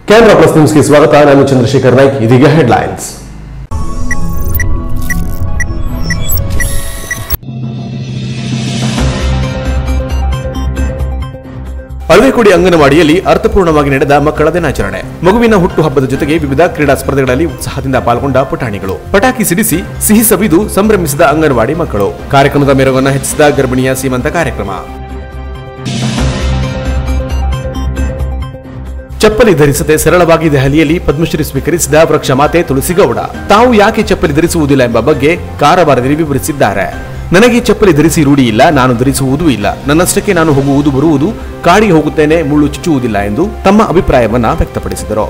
Canara plus ನ್ಯೂಸ್ಗೆ ಸ್ವಾಗತ ನಾನು ಚಂದ್ರಶೇಖರ್ ನಾಯ್ಕ್ ಇದೀಗ ಹೆಡ್ಲೈನ್ಸ್ ಅಳವೆಕೋಡಿ ಅಂಗನವಾಡಿಯಲ್ಲಿ ಅರ್ಥಪೂರ್ಣವಾಗಿ ನಡೆದ ಮಕ್ಕಳ ದಿನಾಚರಣೆ ಮಗುವಿನ ಹುಟ್ಟುಹಬ್ಬದ ಜೊತೆಗೆ ವಿವಿಧ ಕ್ರೀಡಾ ಸ್ಪರ್ಧೆಗಳಲ್ಲಿ ಉತ್ಸಾಹದಿಂದ ಪಾಲ್ಗೊಂಡ ಪುಟಾಣಿಗಳು ಪಟಾಕಿ ಸಿಡಿಸಿ ಸಿಹಿ ಸವಿದು ಸಂಭ್ರಮಿಸಿದ ಅಂಗನವಾಡಿ ಮಕ್ಕಳು ಕಾರ್ಯಕ್ರಮದ ಮೆರುಗನ್ನು ಹೆಚ್ಚಿಸಿದ ಗರ್ಭಿಣಿಯ ಸೀಮಂತ ಕಾರ್ಯಕ್ರಮ ಚಪ್ಪಲಿ ಧರಿಸದೆ ಸರಳವಾಗಿ ದೆಹಲಿಯಲ್ಲಿ ಪದ್ಮಶ್ರೀ ಸ್ವೀಕರಿಸಿದ ವೃಕ್ಷ ಮಾತೆ ತುಳಸಿಗೌಡ ತಾವು ಯಾಕೆ ಚಪ್ಪಲಿ ಧರಿಸುವುದಿಲ್ಲ ಎಂಬ ಬಗ್ಗೆ ಕಾರವಾರದಲ್ಲಿ ವಿವರಿಸಿದ್ದಾರೆ ನನಗೆ ಚಪ್ಪಲಿ ಧರಿಸಿ ರೂಢಿ ಇಲ್ಲ ನಾನು ಧರಿಸುವುದೂ ಇಲ್ಲ ನನ್ನಷ್ಟಕ್ಕೆ ನಾನು ಹೋಗುವುದು ಬರುವುದು ಕಾಡಿಗೆ ಹೋಗುತ್ತೇನೆ ಮುಳ್ಳು ಚುಚ್ಚುವುದಿಲ್ಲ ಎಂದು ತಮ್ಮ ಅಭಿಪ್ರಾಯವನ್ನ ವ್ಯಕ್ತಪಡಿಸಿದರು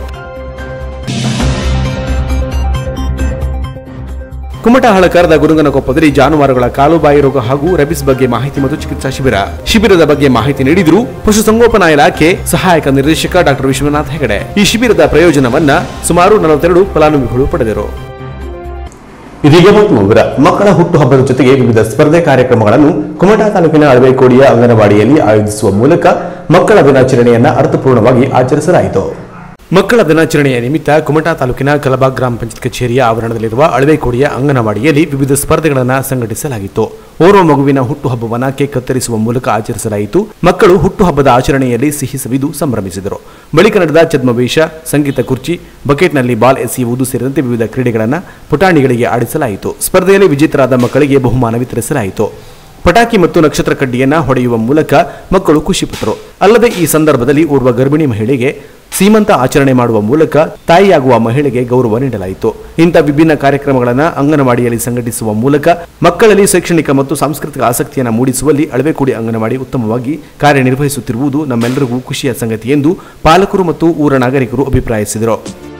ಕುಮಟಹಳಕರದ ಗುರುಗನಕೊಪ್ಪದಲ್ಲಿ ಜಾನುವಾರುಗಳ ಕಾಲುಬಾಯಿ ರೋಗ ಹಾಗೂ ರೆಬಿಸ್ ಬಗ್ಗೆ ಮಾಹಿತಿ ಮತ್ತು ಚಿಕಿತ್ಸಾ ಶಿಬಿರ ಶಿಬಿರದ ಬಗ್ಗೆ ಮಾಹಿತಿ ನೀಡಿದರು ಪಶುಸಂಗೋಪನಾ ಇಲಾಖೆ ಸಹಾಯಕ ನಿರ್ದೇಶಕ ಡಾಕ್ಟರ್ ವಿಶ್ವನಾಥ್ ಹೆಗಡೆ ಈ ಶಿಬಿರದ ಪ್ರಯೋಜನವನ್ನ ಸುಮಾರು ನಲವತ್ತೆರಡು ಫಲಾನುಭವಿಗಳು ಪಡೆದರು ಇದೀಗ ಮತ್ತು ವಿವರ ಮಕ್ಕಳ ಹುಟ್ಟುಹಬ್ಬದ ಜೊತೆಗೆ ವಿವಿಧ ಸ್ಪರ್ಧೆ ಕಾರ್ಯಕ್ರಮಗಳನ್ನು ಕುಮಟಾ ತಾಲೂಕಿನ ಅಳವೆಕೋಡಿಯ ಅಂಗನವಾಡಿಯಲ್ಲಿ ಆಯೋಜಿಸುವ ಮೂಲಕ ಮಕ್ಕಳ ದಿನಾಚರಣೆಯನ್ನ ಅರ್ಥಪೂರ್ಣವಾಗಿ ಆಚರಿಸಲಾಯಿತು ಮಕ್ಕಳ ದಿನಾಚರಣೆಯ ನಿಮಿತ್ತ ಕುಮಟಾ ತಾಲೂಕಿನ ಕಲಬಾಗ್ ಗ್ರಾಮ ಪಂಚಾಯತ್ ಕಚೇರಿಯ ಆವರಣದಲ್ಲಿರುವ ಅಳವೆಕೋಡಿಯ ಅಂಗನವಾಡಿಯಲ್ಲಿ ವಿವಿಧ ಸ್ಪರ್ಧೆಗಳನ್ನು ಸಂಘಟಿಸಲಾಗಿತ್ತು ಓರ್ವ ಮಗುವಿನ ಹುಟ್ಟುಹಬ್ಬವನ್ನು ಕೇಕ್ ಕತ್ತರಿಸುವ ಮೂಲಕ ಆಚರಿಸಲಾಯಿತು ಮಕ್ಕಳು ಹುಟ್ಟುಹಬ್ಬದ ಆಚರಣೆಯಲ್ಲಿ ಸಿಹಿ ಸವಿದು ಸಂಭ್ರಮಿಸಿದರು ಬಳಿಕ ನಡೆದ ಛದ್ಮವೇಶ ಸಂಗೀತ ಕುರ್ಚಿ ಬಕೆಟ್ನಲ್ಲಿ ಬಾಲ್ ಎಸೆಯುವುದು ಸೇರಿದಂತೆ ವಿವಿಧ ಕ್ರೀಡೆಗಳನ್ನು ಪುಟಾಣಿಗಳಿಗೆ ಆಡಿಸಲಾಯಿತು ಸ್ಪರ್ಧೆಯಲ್ಲಿ ವಿಜೇತರಾದ ಮಕ್ಕಳಿಗೆ ಬಹುಮಾನ ವಿತರಿಸಲಾಯಿತು ಪಟಾಕಿ ಮತ್ತು ನಕ್ಷತ್ರ ಕಡ್ಡಿಯನ್ನ ಹೊಡೆಯುವ ಮೂಲಕ ಮಕ್ಕಳು ಖುಷಿಪಟ್ಟರು ಅಲ್ಲದೆ ಈ ಸಂದರ್ಭದಲ್ಲಿ ಓರ್ವ ಗರ್ಭಿಣಿ ಮಹಿಳೆಗೆ ಸೀಮಂತ ಆಚರಣೆ ಮಾಡುವ ಮೂಲಕ ತಾಯಿಯಾಗುವ ಮಹಿಳೆಗೆ ಗೌರವ ನೀಡಲಾಯಿತು ಇಂಥ ವಿಭಿನ್ನ ಕಾರ್ಯಕ್ರಮಗಳನ್ನು ಅಂಗನವಾಡಿಯಲ್ಲಿ ಸಂಘಟಿಸುವ ಮೂಲಕ ಮಕ್ಕಳಲ್ಲಿ ಶೈಕ್ಷಣಿಕ ಮತ್ತು ಸಾಂಸ್ಕೃತಿಕ ಆಸಕ್ತಿಯನ್ನು ಮೂಡಿಸುವಲ್ಲಿ ಅಳವೆಕೋಡಿ ಅಂಗನವಾಡಿ ಉತ್ತಮವಾಗಿ ಕಾರ್ಯನಿರ್ವಹಿಸುತ್ತಿರುವುದು ನಮ್ಮೆಲ್ಲರಿಗೂ ಖುಷಿಯ ಸಂಗತಿ ಎಂದು ಪಾಲಕರು ಮತ್ತು ಊರ ನಾಗರಿಕರು ಅಭಿಪ್ರಾಯಿಸಿದರು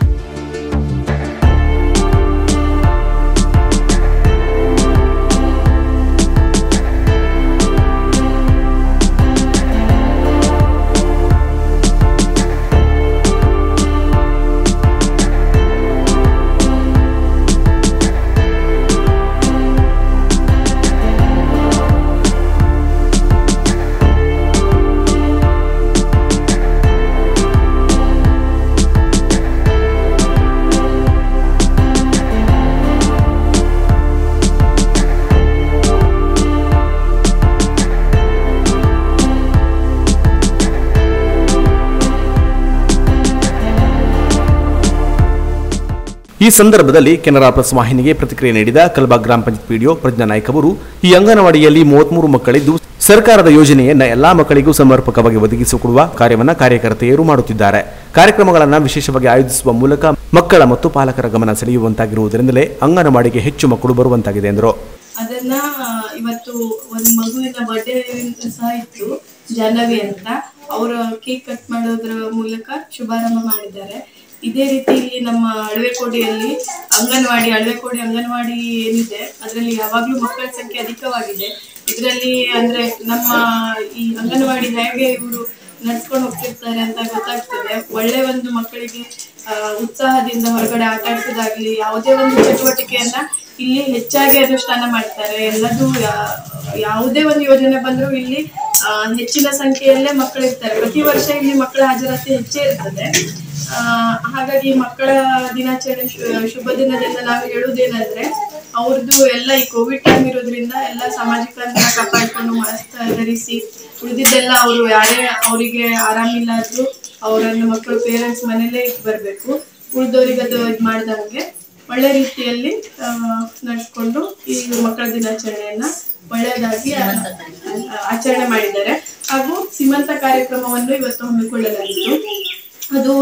ಈ ಸಂದರ್ಭದಲ್ಲಿ ಕೆನರಾ ಪ್ಲಸ್ ವಾಹಿನಿಗೆ ಪ್ರತಿಕ್ರಿಯೆ ನೀಡಿದ ಕಲಬಾಗ್ ಗ್ರಾಮ ಪಂಚಾಯತ್ ಪಿಡಿಒ ಪ್ರಜ್ಞಾ ನಾಯ್ಕ್ ಅವರು ಈ ಅಂಗನವಾಡಿಯಲ್ಲಿ ಮೂವತ್ಮೂರು ಮಕ್ಕಳಿದ್ದು ಸರ್ಕಾರದ ಯೋಜನೆಯನ್ನ ಎಲ್ಲಾ ಮಕ್ಕಳಿಗೂ ಸಮರ್ಪಕವಾಗಿ ಒದಗಿಸಿಕೊಡುವ ಕಾರ್ಯವನ್ನ ಕಾರ್ಯಕರ್ತೆಯರು ಮಾಡುತ್ತಿದ್ದಾರೆ ಕಾರ್ಯಕ್ರಮಗಳನ್ನು ವಿಶೇಷವಾಗಿ ಆಯೋಜಿಸುವ ಮೂಲಕ ಮಕ್ಕಳ ಮತ್ತು ಪಾಲಕರ ಗಮನ ಸೆಳೆಯುವಂತಾಗಿರುವುದರಿಂದಲೇ ಅಂಗನವಾಡಿಗೆ ಹೆಚ್ಚು ಮಕ್ಕಳು ಬರುವಂತಾಗಿದೆ ಎಂದರು ಅದನ್ನ ಇವತ್ತು ಒಂದು ಮಗುವಿನ ಬರ್ಡೇ ಸಹ ಇತ್ತು ಜಾಹ್ನವಿ ಅಂತ ಅವರು ಕೇಕ್ ಕಟ್ ಮಾಡೋದ್ರ ಮೂಲಕ ಶುಭಾರಂಭ ಮಾಡಿದ್ದಾರೆ ಇದೇ ರೀತಿ ಇಲ್ಲಿ ನಮ್ಮ ಅಳವೆಕೋಟೆಯಲ್ಲಿ ಅಂಗನವಾಡಿ ಅಳವೆಕೋಟೆ ಅಂಗನವಾಡಿ ಏನಿದೆ ಅದರಲ್ಲಿ ಯಾವಾಗಲೂ ಮಕ್ಕಳ ಸಂಖ್ಯೆ ಅಧಿಕವಾಗಿದೆ ಇದರಲ್ಲಿ ಅಂದ್ರೆ ನಮ್ಮ ಈ ಅಂಗನವಾಡಿ ಹೇಗೆ ಇವರು ನಡ್ಸ್ಕೊಂಡು ಹೋಗ್ತಿರ್ತಾರೆ ಅಂತ ಗೊತ್ತಾಗ್ತದೆ ಒಳ್ಳೆ ಒಂದು ಮಕ್ಕಳಿಗೆ ಆ, ಉತ್ಸಾಹದಿಂದ ಹೊರಗಡೆ ಆಟ ಆಡ್ಸೋದಾಗ್ಲಿ ಯಾವುದೇ ಒಂದು ಚಟುವಟಿಕೆಯನ್ನ ಇಲ್ಲಿ ಹೆಚ್ಚಾಗಿ ಅನುಷ್ಠಾನ ಮಾಡ್ತಾರೆ ಎಲ್ಲದೂ ಯಾ- ಯಾವುದೇ ಒಂದು ಯೋಜನೆ ಬಂದರೂ ಇಲ್ಲಿ ಆ, ಹೆಚ್ಚಿನ ಸಂಖ್ಯೆಯಲ್ಲೇ ಮಕ್ಕಳು ಇರ್ತಾರೆ ಪ್ರತಿ ವರ್ಷ ಇಲ್ಲಿ ಮಕ್ಕಳ ಹಾಜರಾತಿ ಹೆಚ್ಚೇ ಇರ್ತದೆ ಆ, ಹಾಗಾಗಿ ಮಕ್ಕಳ ದಿನಾಚರಣೆ ಶು- ಶುಭ ದಿನದಿಂದ ನಾವು ಹೇಳುವುದೇನಂದ್ರೆ ಅವ್ರದ್ದು ಎಲ್ಲ ಈ ಕೋವಿಡ್ ಟೈಮ್ ಇರೋದ್ರಿಂದ ಎಲ್ಲ ಸಾಮಾಜಿಕ ಅಂತರ ಕಾಪಾಡ್ಕೊಂಡು ಮಾಸ್ಕ್ ಧರಿಸಿ ಉಳಿದಿದ್ದೆಲ್ಲ ಅವರು ಯಾರೇ ಅವರಿಗೆ ಆರಾಮಿಲ್ಲ ಆದ್ರೂ ಅವರನ್ನು ಮಕ್ಕಳು ಪೇರೆಂಟ್ಸ್ ಮನೇಲೇ ಇಟ್ಟು ಬರಬೇಕು ಉಳಿದವರಿಗೆ ಅದು ಇದು ಮಾಡ್ದಂಗೆ ಒಳ್ಳೆ ರೀತಿಯಲ್ಲಿ ಆ, ನಡ್ಸ್ಕೊಂಡು ಈ ಮಕ್ಕಳ ದಿನಾಚರಣೆಯನ್ನ ಒಳ್ಳೆಯದಾಗಿ ಆ- ಆ- ಆಚರಣೆ ಮಾಡಿದ್ದಾರೆ ಹಾಗೂ ಸೀಮಂತ ಕಾರ್ಯಕ್ರಮವನ್ನು ಇವತ್ತು ಹಮ್ಮಿಕೊಳ್ಳಲಾಗಿತ್ತು ಅದು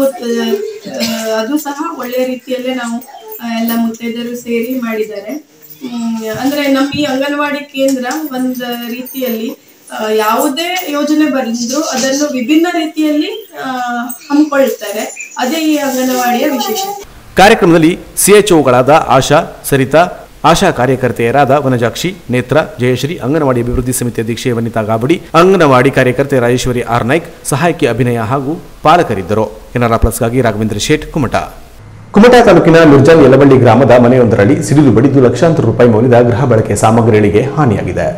ಆ, ಅದು ಸಹ ಒಳ್ಳೆಯ ರೀತಿಯಲ್ಲೇ ನಾವು ಆ, ಎಲ್ಲ ಮುತ್ತೈದೆಯರು ಸೇರಿ ಮಾಡಿದ್ದಾರೆ ಹ್ಮ್, ಅಂದ್ರೆ ನಮ್ಮ ಈ ಅಂಗನವಾಡಿ ಕೇಂದ್ರ ಒಂದು ರೀತಿಯಲ್ಲಿ ಆ, ಯಾವುದೇ ಯೋಜನೆ ಬಂದ್ರು ಅದನ್ನು ವಿಭಿನ್ನ ರೀತಿಯಲ್ಲಿ ಆ, ಹಮ್ಮಿಕೊಳ್ಳುತ್ತಾರೆ ಅದೇ ಈ ಅಂಗನವಾಡಿಯ ವಿಶೇಷತೆ ಕಾರ್ಯಕ್ರಮದಲ್ಲಿ ಸಿಎಚ್ಒಗಳಾದ ಆಶಾ ಸರಿತಾ ಆಶಾ ಕಾರ್ಯಕರ್ತೆಯರಾದ ವನಜಾಕ್ಷಿ ನೇತ್ರ ಜಯಶ್ರೀ ಅಂಗನವಾಡಿ ಅಭಿವೃದ್ಧಿ ಸಮಿತಿ ಅಧ್ಯಕ್ಷೆ ವನಿತಾ ಗಾಬಡಿ ಅಂಗನವಾಡಿ ಕಾರ್ಯಕರ್ತೆ ರಾಜೇಶ್ವರಿ ಆರ್ ನಾಯ್ಕ್ ಸಹಾಯಕಿ ಅಭಿನಯ ಹಾಗೂ ಪಾಲಕರಿದ್ದರು ಕೆನರಾ ಪ್ಲಸ್ಗಾಗಿ ರಾಘವೇಂದ್ರ ಶೇಟ್ ಕುಮಟಾ ಕುಮಟಾ ತಾಲೂಕಿನ ಮಿರ್ಜಾನ್ ಯಲಬಳ್ಳಿ ಗ್ರಾಮದ ಮನೆಯೊಂದರಲ್ಲಿ ಸಿಡಿಲು ಬಡಿದು ಲಕ್ಷಾಂತರ ರೂಪಾಯಿ ಮೌಲ್ಯದ ಗೃಹ ಬಳಕೆ ಸಾಮಗ್ರಿಗಳಿಗೆ ಹಾನಿಯಾಗಿದೆ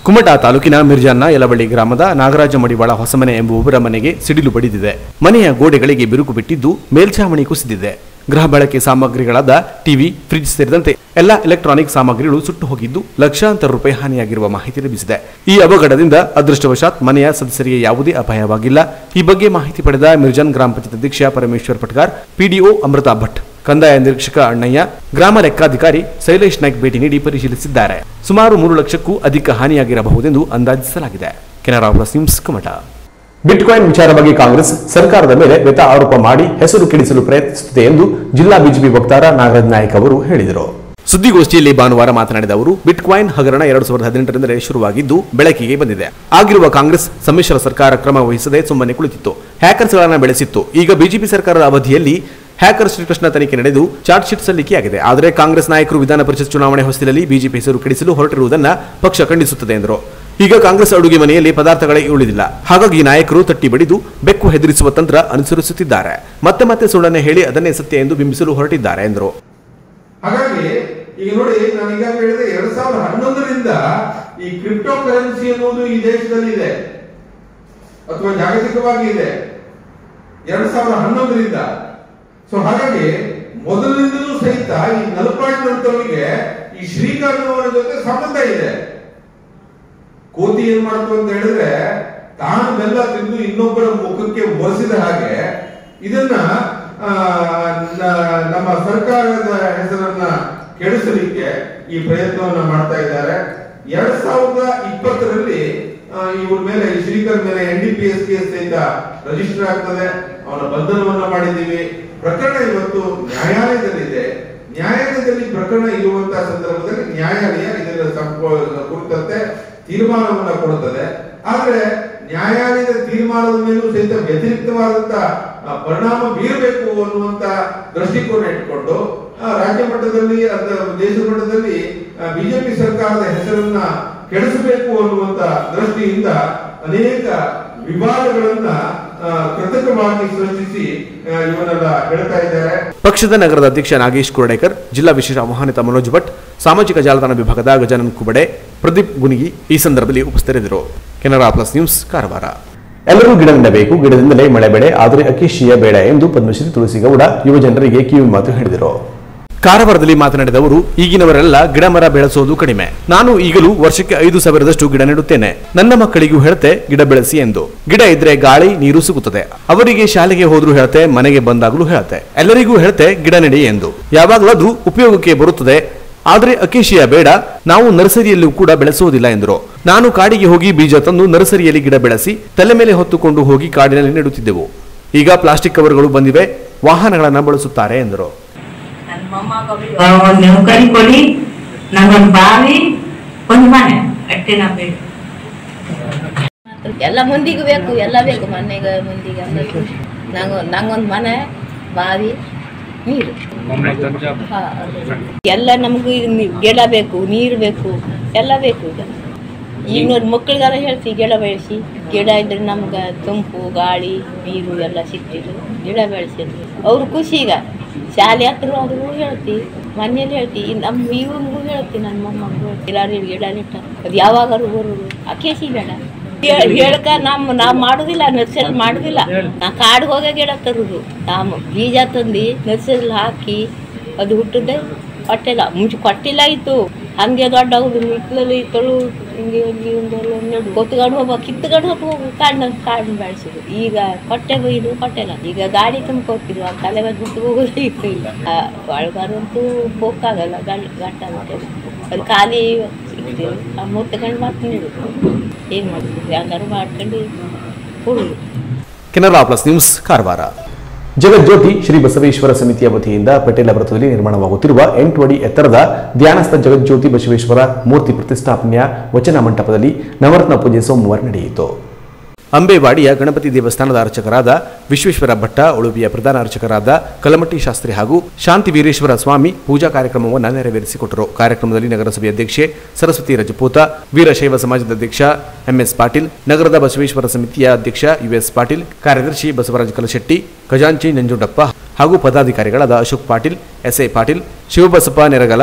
ಕುಮಟಾ ತಾಲೂಕಿನ ಮಿರ್ಜಾನ್ನ ಯಲವಳ್ಳಿ ಗ್ರಾಮದ ನಾಗರಾಜ ಮಡಿವಾಳ ಹೊಸಮನೆ ಎಂಬುವವರ ಮನೆಗೆ ಸಿಡಿಲು ಬಡಿದಿದೆ ಮನೆಯ ಗೋಡೆಗಳಿಗೆ ಬಿರುಕು ಬಿಟ್ಟಿದ್ದು ಮೇಲ್ಛಾವಣಿ ಕುಸಿದಿದೆ ಗೃಹ ಬಳಕೆ ಸಾಮಗ್ರಿಗಳಾದ ಟಿವಿ ಫ್ರಿಡ್ಜ್ ಸೇರಿದಂತೆ ಎಲ್ಲ ಎಲೆಕ್ಟ್ರಾನಿಕ್ ಸಾಮಗ್ರಿಗಳು ಸುಟ್ಟು ಹೋಗಿದ್ದು ಲಕ್ಷಾಂತರ ರೂಪಾಯಿ ಹಾನಿಯಾಗಿರುವ ಮಾಹಿತಿ ಲಭಿಸಿದೆ ಈ ಅವಘಡದಿಂದ ಅದೃಷ್ಟವಶಾತ್ ಮನೆಯ ಸದಸ್ಯರಿಗೆ ಯಾವುದೇ ಅಪಾಯವಾಗಿಲ್ಲ ಈ ಬಗ್ಗೆ ಮಾಹಿತಿ ಪಡೆದ ಮಿರ್ಜಾನ್ ಗ್ರಾಮ ಪಂಚಾಯತ್ ಅಧ್ಯಕ್ಷ ಪರಮೇಶ್ವರ್ ಪಟ್ಕಾರ್ ಪಿಡಿಒ ಅಮೃತಾ ಭಟ್ ಕಂದಾಯ ನಿರೀಕ್ಷಕ ಅಣ್ಣಯ್ಯ ಗ್ರಾಮ ಲೆಕ್ಕಾಧಿಕಾರಿ ಶೈಲೇಶ್ ನಾಯ್ಕ್ ಭೇಟಿ ನೀಡಿ ಪರಿಶೀಲಿಸಿದ್ದಾರೆ ಸುಮಾರು ಮೂರು ಲಕ್ಷಕ್ಕೂ ಅಧಿಕ ಹಾನಿಯಾಗಿರಬಹುದೆಂದು ಅಂದಾಜಿಸಲಾಗಿದೆ Canara plus news Kumta bitcoin ವಿಚಾರ ಬಗ್ಗೆ ಕಾಂಗ್ರೆಸ್ ಸರ್ಕಾರದ ಮೇಲೆ ವ್ಯತ ಆರೋಪ ಮಾಡಿ ಹೆಸರು ಕೆಡಿಸಲು ಪ್ರಯತ್ನಿಸುತ್ತಿದೆ ಎಂದು ಜಿಲ್ಲಾ ಬಿಜೆಪಿ ವಕ್ತಾರ ನಾಗರಾಜ್ ನಾಯ್ಕ್ ಅವರು ಹೇಳಿದರು ಸುದ್ದಿಗೋಷ್ಠಿಯಲ್ಲಿ ಭಾನುವಾರ ಮಾತನಾಡಿದ ಅವರು ಬಿಟ್ಕಾಯಿನ್ ಹಗರಣ ಎರಡು ಸಾವಿರದ ಹದಿನೆಂಟರಿಂದಲೇ ಶುರುವಾಗಿದ್ದು ಬೆಳಕಿಗೆ ಬಂದಿದೆ ಆಗಿರುವ ಕಾಂಗ್ರೆಸ್ ಸಮ್ಮಿಶ್ರ ಸರ್ಕಾರ ಕ್ರಮ ವಹಿಸದೆ ಸುಮ್ಮನೆ ಕುಳಿತಿತ್ತು ಹ್ಯಾಕರ್ಸ್ಗಳನ್ನು ಬೆಳೆಸಿತ್ತು ಈಗ ಬಿಜೆಪಿ ಸರ್ಕಾರದ ಅವಧಿಯಲ್ಲಿ ಹ್ಯಾಕರ್ ಶ್ರೀಕೃಷ್ಣ ತನಿಖೆ ನಡೆದು ಚಾರ್ಜ್ ಶೀಟ್ ಸಲ್ಲಿಕೆಯಾಗಿದೆ ಆದರೆ ಕಾಂಗ್ರೆಸ್ ನಾಯಕರು ವಿಧಾನ ಪರಿಷತ್ ಚುನಾವಣೆ ಹೊಸದಲ್ಲಿ ಬಿಜೆಪಿ ಹೆಸರು ಕೆಡಿಸಲು ಹೊರಟಿರುವುದನ್ನು ಪಕ್ಷ ಖಂಡಿಸುತ್ತದೆ ಎಂದರು ಈಗ ಕಾಂಗ್ರೆಸ್ ಅಡುಗೆ ಮನೆಯಲ್ಲಿ ಪದಾರ್ಥಗಳೇ ಉಳಿದಿಲ್ಲ ಹಾಗಾಗಿ ನಾಯಕರು ತಟ್ಟಿ ಬಡಿದು ಬೆಕ್ಕು ಹೆದರಿಸುವ ತಂತ್ರ ಅನುಸರಿಸುತ್ತಿದ್ದಾರೆ ಮತ್ತೆ ಮತ್ತೆ ಸುಳ್ಳನ್ನೇ ಹೇಳಿ ಅದನ್ನೇ ಸತ್ಯ ಎಂದು ಬಿಂಬಿಸಲು ಹೊರಟಿದ್ದಾರೆ ಎಂದರು ಹಾಗಾಗಿ ಈಗ ನೋಡಿ ನಾನು ಈಗ ಹೇಳಿದೆ ಎರಡ್ ಸಾವಿರದ ಹನ್ನೊಂದರಿಂದ ಈ ಕ್ರಿಪ್ಟೋ ಕರೆನ್ಸಿ ಅನ್ನೋದು ಈ ದೇಶದಲ್ಲಿ ಇದೆ ಅಥವಾ ಜಾಗತಿಕವಾಗಿ ಇದೆ ಎರಡ್ ಸಾವಿರದ ಹನ್ನೊಂದರಿಂದ ಸೊ ಹಾಗಾಗಿ ಮೊದಲಿನಿಂದಲೂ ಸಹಿತ ಈ ನಲಪಾಟಿನಂತವರಿಗೆ ಈ ಶ್ರೀಕಾಂತ್ ಅವರ ಜೊತೆ ಸಂಬಂಧ ಇದೆ ಕೋತಿ ಏನ್ ಮಾಡ್ತು ಅಂತ ಹೇಳಿದ್ರೆ ತಾನು ಬೆಲ್ಲ ತಿಂದು ಇನ್ನೊಬ್ಬರ ಮುಖಕ್ಕೆ ಒರೆಸಿದ ಹಾಗೆ ಇದನ್ನ ಆ, ನ- ನಮ್ಮ ಸರ್ಕಾರದ ಹೆಸರನ್ನ ಕೆಡಿಸಲಿಕ್ಕೆ ಈ ಪ್ರಯತ್ನವನ್ನ ಮಾಡ್ತಾ ಇದ್ದಾರೆ ಎರಡ್ ಸಾವಿರದ ಇಪ್ಪತ್ತರಲ್ಲಿ ಆ, ಇವ್ರ ಮೇಲೆ ಈ ಶ್ರೀಕರ್ ಮೇಲೆ N D P S case ಸಹಿತ ರಿಜಿಸ್ಟರ್ ಆಗ್ತದೆ ಅವನ ಬಂಧನವನ್ನ ಮಾಡಿದ್ದೀವಿ ಪ್ರಕರಣ ಇವತ್ತು ನ್ಯಾಯಾಲಯದಲ್ಲಿದೆ ನ್ಯಾಯಾಲಯದಲ್ಲಿ ಪ್ರಕರಣ ಇರುವಂತಹ ಸಂದರ್ಭದಲ್ಲಿ ನ್ಯಾಯಾಲಯ ಇದರ ಸಂಪ- ಕುರಿತಂತೆ ತೀರ್ಮಾನವನ್ನ ಕೊಡುತ್ತದೆ ಆದ್ರೆ ನ್ಯಾಯಾಲಯದ ತೀರ್ಮಾನದ ಮೇಲೂ ಸಹಿತ ವ್ಯತಿರಿಕ್ತವಾದಂತ ಆ, ಪರಿಣಾಮ ಬೀರಬೇಕು ಅನ್ನುವಂತ ದೃಷ್ಟಿಕೋನ ಇಟ್ಕೊಂಡು ಆ, ರಾಜ್ಯ ಮಟ್ಟದಲ್ಲಿ ಅಥವಾ ದೇಶ ಮಟ್ಟದಲ್ಲಿ ಬಿಜೆಪಿ ಸರ್ಕಾರದ ಹೆಸರನ್ನ ಕೆಡಿಸಬೇಕು ಅನ್ನುವಂತ ದೃಷ್ಟಿಯಿಂದ ಅನೇಕ ವಿವಾದಗಳನ್ನ ಆ, ಕೃತಕವಾಗಿ ಸೃಷ್ಟಿಸಿ ಆ, ಇವನ್ನೆಲ್ಲ ಹೇಳ್ತಾ ಇದ್ದಾರೆ ಪಕ್ಷದ ನಗರದ ಅಧ್ಯಕ್ಷ ನಾಗೇಶ್ ಕುರ್ಡೇಕರ್ ಜಿಲ್ಲಾ ವಿಶೇಷ ಆಹ್ವಾನಿತ ಮನೋಜ್ ಭಟ್ ಸಾಮಾಜಿಕ ಜಾಲತಾಣ ವಿಭಾಗದ ಗಜಾನನ್ ಕುಬಡೆ ಪ್ರದೀಪ್ ಗುನಿಗಿ ಈ ಸಂದರ್ಭದಲ್ಲಿ ಉಪಸ್ಥಿತರಿದ್ದರು ಕೆನರಾ ಪ್ಲಸ್ ನ್ಯೂಸ್ ಕಾರವಾರ ಎಲ್ಲರೂ ಗಿಡ ನೆಡಬೇಕು ಗಿಡದಿಂದಲೇ ಮಳೆ ಬೆಳೆ ಆದರೆ ಅಕೇಶಿಯ ಬೇಡ ಎಂದು ಪದ್ಮಶ್ರೀ ತುಳಸಿಗೌಡ ಯುವ ಜನರಿಗೆ ಕಿವಿ ಮಾತು ಹೇಳಿದರು ಕಾರವಾರದಲ್ಲಿ ಮಾತನಾಡಿದ ಅವರು ಈಗಿನವರೆಲ್ಲ ಗಿಡ ಮರ ಬೆಳೆಸೋದು ಕಡಿಮೆ ನಾನು ಈಗಲೂ ವರ್ಷಕ್ಕೆ ಐದು ಸಾವಿರದಷ್ಟು ಗಿಡ ನೆಡುತ್ತೇನೆ ನನ್ನ ಮಕ್ಕಳಿಗೂ ಹೇಳ್ತೆ ಗಿಡ ಬೆಳೆಸಿ ಎಂದು ಗಿಡ ಇದ್ರೆ ಗಾಳಿ ನೀರು ಸಿಗುತ್ತದೆ ಅವರಿಗೆ ಶಾಲೆಗೆ ಹೋದ್ರು ಹೇಳ್ತೆ ಮನೆಗೆ ಬಂದಾಗಲೂ ಹೇಳ್ತೆ ಎಲ್ಲರಿಗೂ ಹೇಳ್ತೆ ಗಿಡ ನೆಡಿ ಎಂದು ಯಾವಾಗಲಾದ್ರೂ ಉಪಯೋಗಕ್ಕೆ ಬರುತ್ತದೆ ಆದ್ರೆ ಅಕೇಶಿಯ ಬೇಡ ನಾವು ನರ್ಸರಿಯಲ್ಲೂ ಕೂಡ ಬೆಳೆಸುವುದಿಲ್ಲ ಎಂದರು ನಾನು ಕಾಡಿಗೆ ಹೋಗಿ ಬೀಜ ತಂದು ನರ್ಸರಿಯಲ್ಲಿ ಗಿಡ ಬೆಳೆಸಿ ತಲೆ ಮೇಲೆ ಹೊತ್ತುಕೊಂಡು ಹೋಗಿ ಕಾಡಿನಲ್ಲಿ ನೆಡುತ್ತಿದ್ದೆವು ಈಗ ಪ್ಲಾಸ್ಟಿಕ್ ಕವರ್ಗಳು ಬಂದಿವೆ ವಾಹನಗಳನ್ನು ಬಳಸುತ್ತಾರೆ ಎಂದರು ನನ್ನ ಮೊಮ್ಮಗಳಿಗೆ ಒಂದು ನೌಕರಿ ಕೊಡಿ ನಂಗೊಂದು ಬಾವಿ ಒಂದು ಮನೆ ಅಷ್ಟೇ ನಾ ಬೇಕು ಎಲ್ಲ ಮಂದಿಗೂ ಬೇಕು ಎಲ್ಲ ಬೇಕು ಮನೆಗೆ ಮಂದಿಗೆ ಎಲ್ಲರಿಗೂ ನಂಗೆ ನಂಗೊಂದು ಮನೆ ಬಾವಿ ನೀರು ಹಾ. ಎಲ್ಲ ನಮಗೂ ಈಗ ನೀ- ಗಿಡ ಬೇಕು ನೀರು ಬೇಕು ಎಲ್ಲ ಬೇಕು ಈಗ ಈಗ ನೋಡಿ ಮಕ್ಕಳಿಗೆಲ್ಲ ಹೇಳ್ತೀವಿ ಗಿಡ ಬೆಳೆಸಿ ಗಿಡ ಇದ್ರೆ ನಮ್ಗೆ ತಂಪು ಗಾಳಿ ನೀರು ಎಲ್ಲ ಸಿಗ್ತಿದ್ರು ಗಿಡ ಬೆಳೆಸಿ ಅಂತ. ಅವ್ರು ಖುಷಿ ಈಗ ಶಾಲೆ ಹತ್ರ ಆದ್ರೂ ಹೇಳ್ತೀವಿ ಮನೇಲಿ ಹೇಳ್ತೀವಿ ನಮ್ಮ ಇವನಿಗೂ ಹೇಳ್ತೀವಿ ನನ್ನ ಮೊಮ್ಮಗಳು ಎಲ್ಲಾರು ಗಿಡ ನೆಟ್ಟ ಅದು ಯಾವಾಗಾರು ಬರೋದು ಅಕೇಸಿ ಬೇಡ ಹೇಳ್- ಹೇಳ್ಕ ನಮ್ಮ ನಾವು ಮಾಡುದಿಲ್ಲ ನರ್ಸರಿ ಮಾಡುದಿಲ್ಲ ನಾ ಕಾಡಿಗೆ ಹೋಗೇ ಗಿಡ ತರುದು ನಾವು ಬೀಜ ತಂದು ನರ್ಸರಿಲಿ ಹಾಕಿ ಅದು ಹುಟ್ಟದೆ ಕೊಟ್ಟಿಲ್ಲ ಮುಂಚೆ ಕೊಟ್ಟಿಲ್ಲ ಇತ್ತು ಹಂಗೆ ದೊಡ್ಡ ಆಗುದು ಹಿತ್ತಲಲ್ಲಿ ತೊಳು ಹಿಂಗೆ ಹಿಂಗೆ ಒಂದೆಲ್ಲ ನೆಡು ಕೊತ್ಕೊಂಡು ಹೋಗ್ಬೇಕು ಕಿತ್ಕೊಂಡು ಹೋಗ್ಬೇಕು ಕಾಡಿನ ಕಾಡಿನ ಬೆಳೆಸಿದ್ರು ಈಗ ಕೊಟ್ಟೆ ಇದು ಕೊಟ್ಟಿಲ್ಲ ಈಗ ಗಾಡಿ ತುಂಬ್ಕೊತಿದ್ರು ಆ ತಲೆ ಮೇಲೆ ಬಿಟ್ಟು ಹೋಗೋದು ಇತ್ತು ಇಲ್ಲ ಒಳಗಾರಂತೂ ಹೋಗಕ್ಕಾಗಲ್ಲ ಗಂಡ ಗಂಟ ಬಿಟ್ಟೆ ಅದು ಖಾಲಿ ಸಿಗ್ತೀವಿ ಆ ಮುತ್ತಕೊಂಡು ಮತ್ತೆ ನೀಡುದು ಏನು ಮಾಡ್ತೀವಿ ಹಂಗಾರು ಮಾಡ್ಕೊಂಡು ಕೊಡುದು ಕೆನರಾ ಪ್ಲಸ್ ನ್ಯೂಸ್ ಕಾರವಾರ ಜಗಜ್ಯೋತಿ ಶ್ರೀ ಬಸವೇಶ್ವರ ಸಮಿತಿಯ ವತಿಯಿಂದ ಪಟೇಲ ವೃತ್ತದಲ್ಲಿ ನಿರ್ಮಾಣವಾಗುತ್ತಿರುವ ಎಂಟು ಅಡಿ ಎತ್ತರದ ಧ್ಯಾನಸ್ಥ ಜಗಜ್ಯೋತಿ ಬಸವೇಶ್ವರ ಮೂರ್ತಿ ಪ್ರತಿಷ್ಠಾಪನೆಯ ವಚನ ಮಂಟಪದಲ್ಲಿ ನವರತ್ನ ಪೂಜೆ ಸೋಮವಾರ ನಡೆಯಿತು ಅಂಬೇವಾಡಿಯ ಗಣಪತಿ ದೇವಸ್ಥಾನದ ಅರ್ಚಕರಾದ ವಿಶ್ವೇಶ್ವರ ಭಟ್ಟ ಉಳುವಿಯ ಪ್ರಧಾನ ಅರ್ಚಕರಾದ ಕಲಮಟ್ಟಿ ಶಾಸ್ತ್ರಿ ಹಾಗೂ ಶಾಂತಿ ವೀರೇಶ್ವರ ಸ್ವಾಮಿ ಪೂಜಾ ಕಾರ್ಯಕ್ರಮವನ್ನು ನೆರವೇರಿಸಿಕೊಟ್ಟರು ಕಾರ್ಯಕ್ರಮದಲ್ಲಿ ನಗರಸಭೆ ಅಧ್ಯಕ್ಷೆ ಸರಸ್ವತಿ ರಜಪೂತ ವೀರಶೈವ ಸಮಾಜದ ಅಧ್ಯಕ್ಷ ಎಂಎಸ್ ಪಾಟೀಲ್ ನಗರದ ಬಸವೇಶ್ವರ ಸಮಿತಿಯ ಅಧ್ಯಕ್ಷ ಯುಎಸ್ ಪಾಟೀಲ್ ಕಾರ್ಯದರ್ಶಿ ಬಸವರಾಜ ಕಲಶೆಟ್ಟಿ ಖಜಾಂಚಿ ನಂಜುಂಡಪ್ಪ ಹಾಗೂ ಪದಾಧಿಕಾರಿಗಳಾದ Ashok Patil SI Patil Shivabasappa Neragal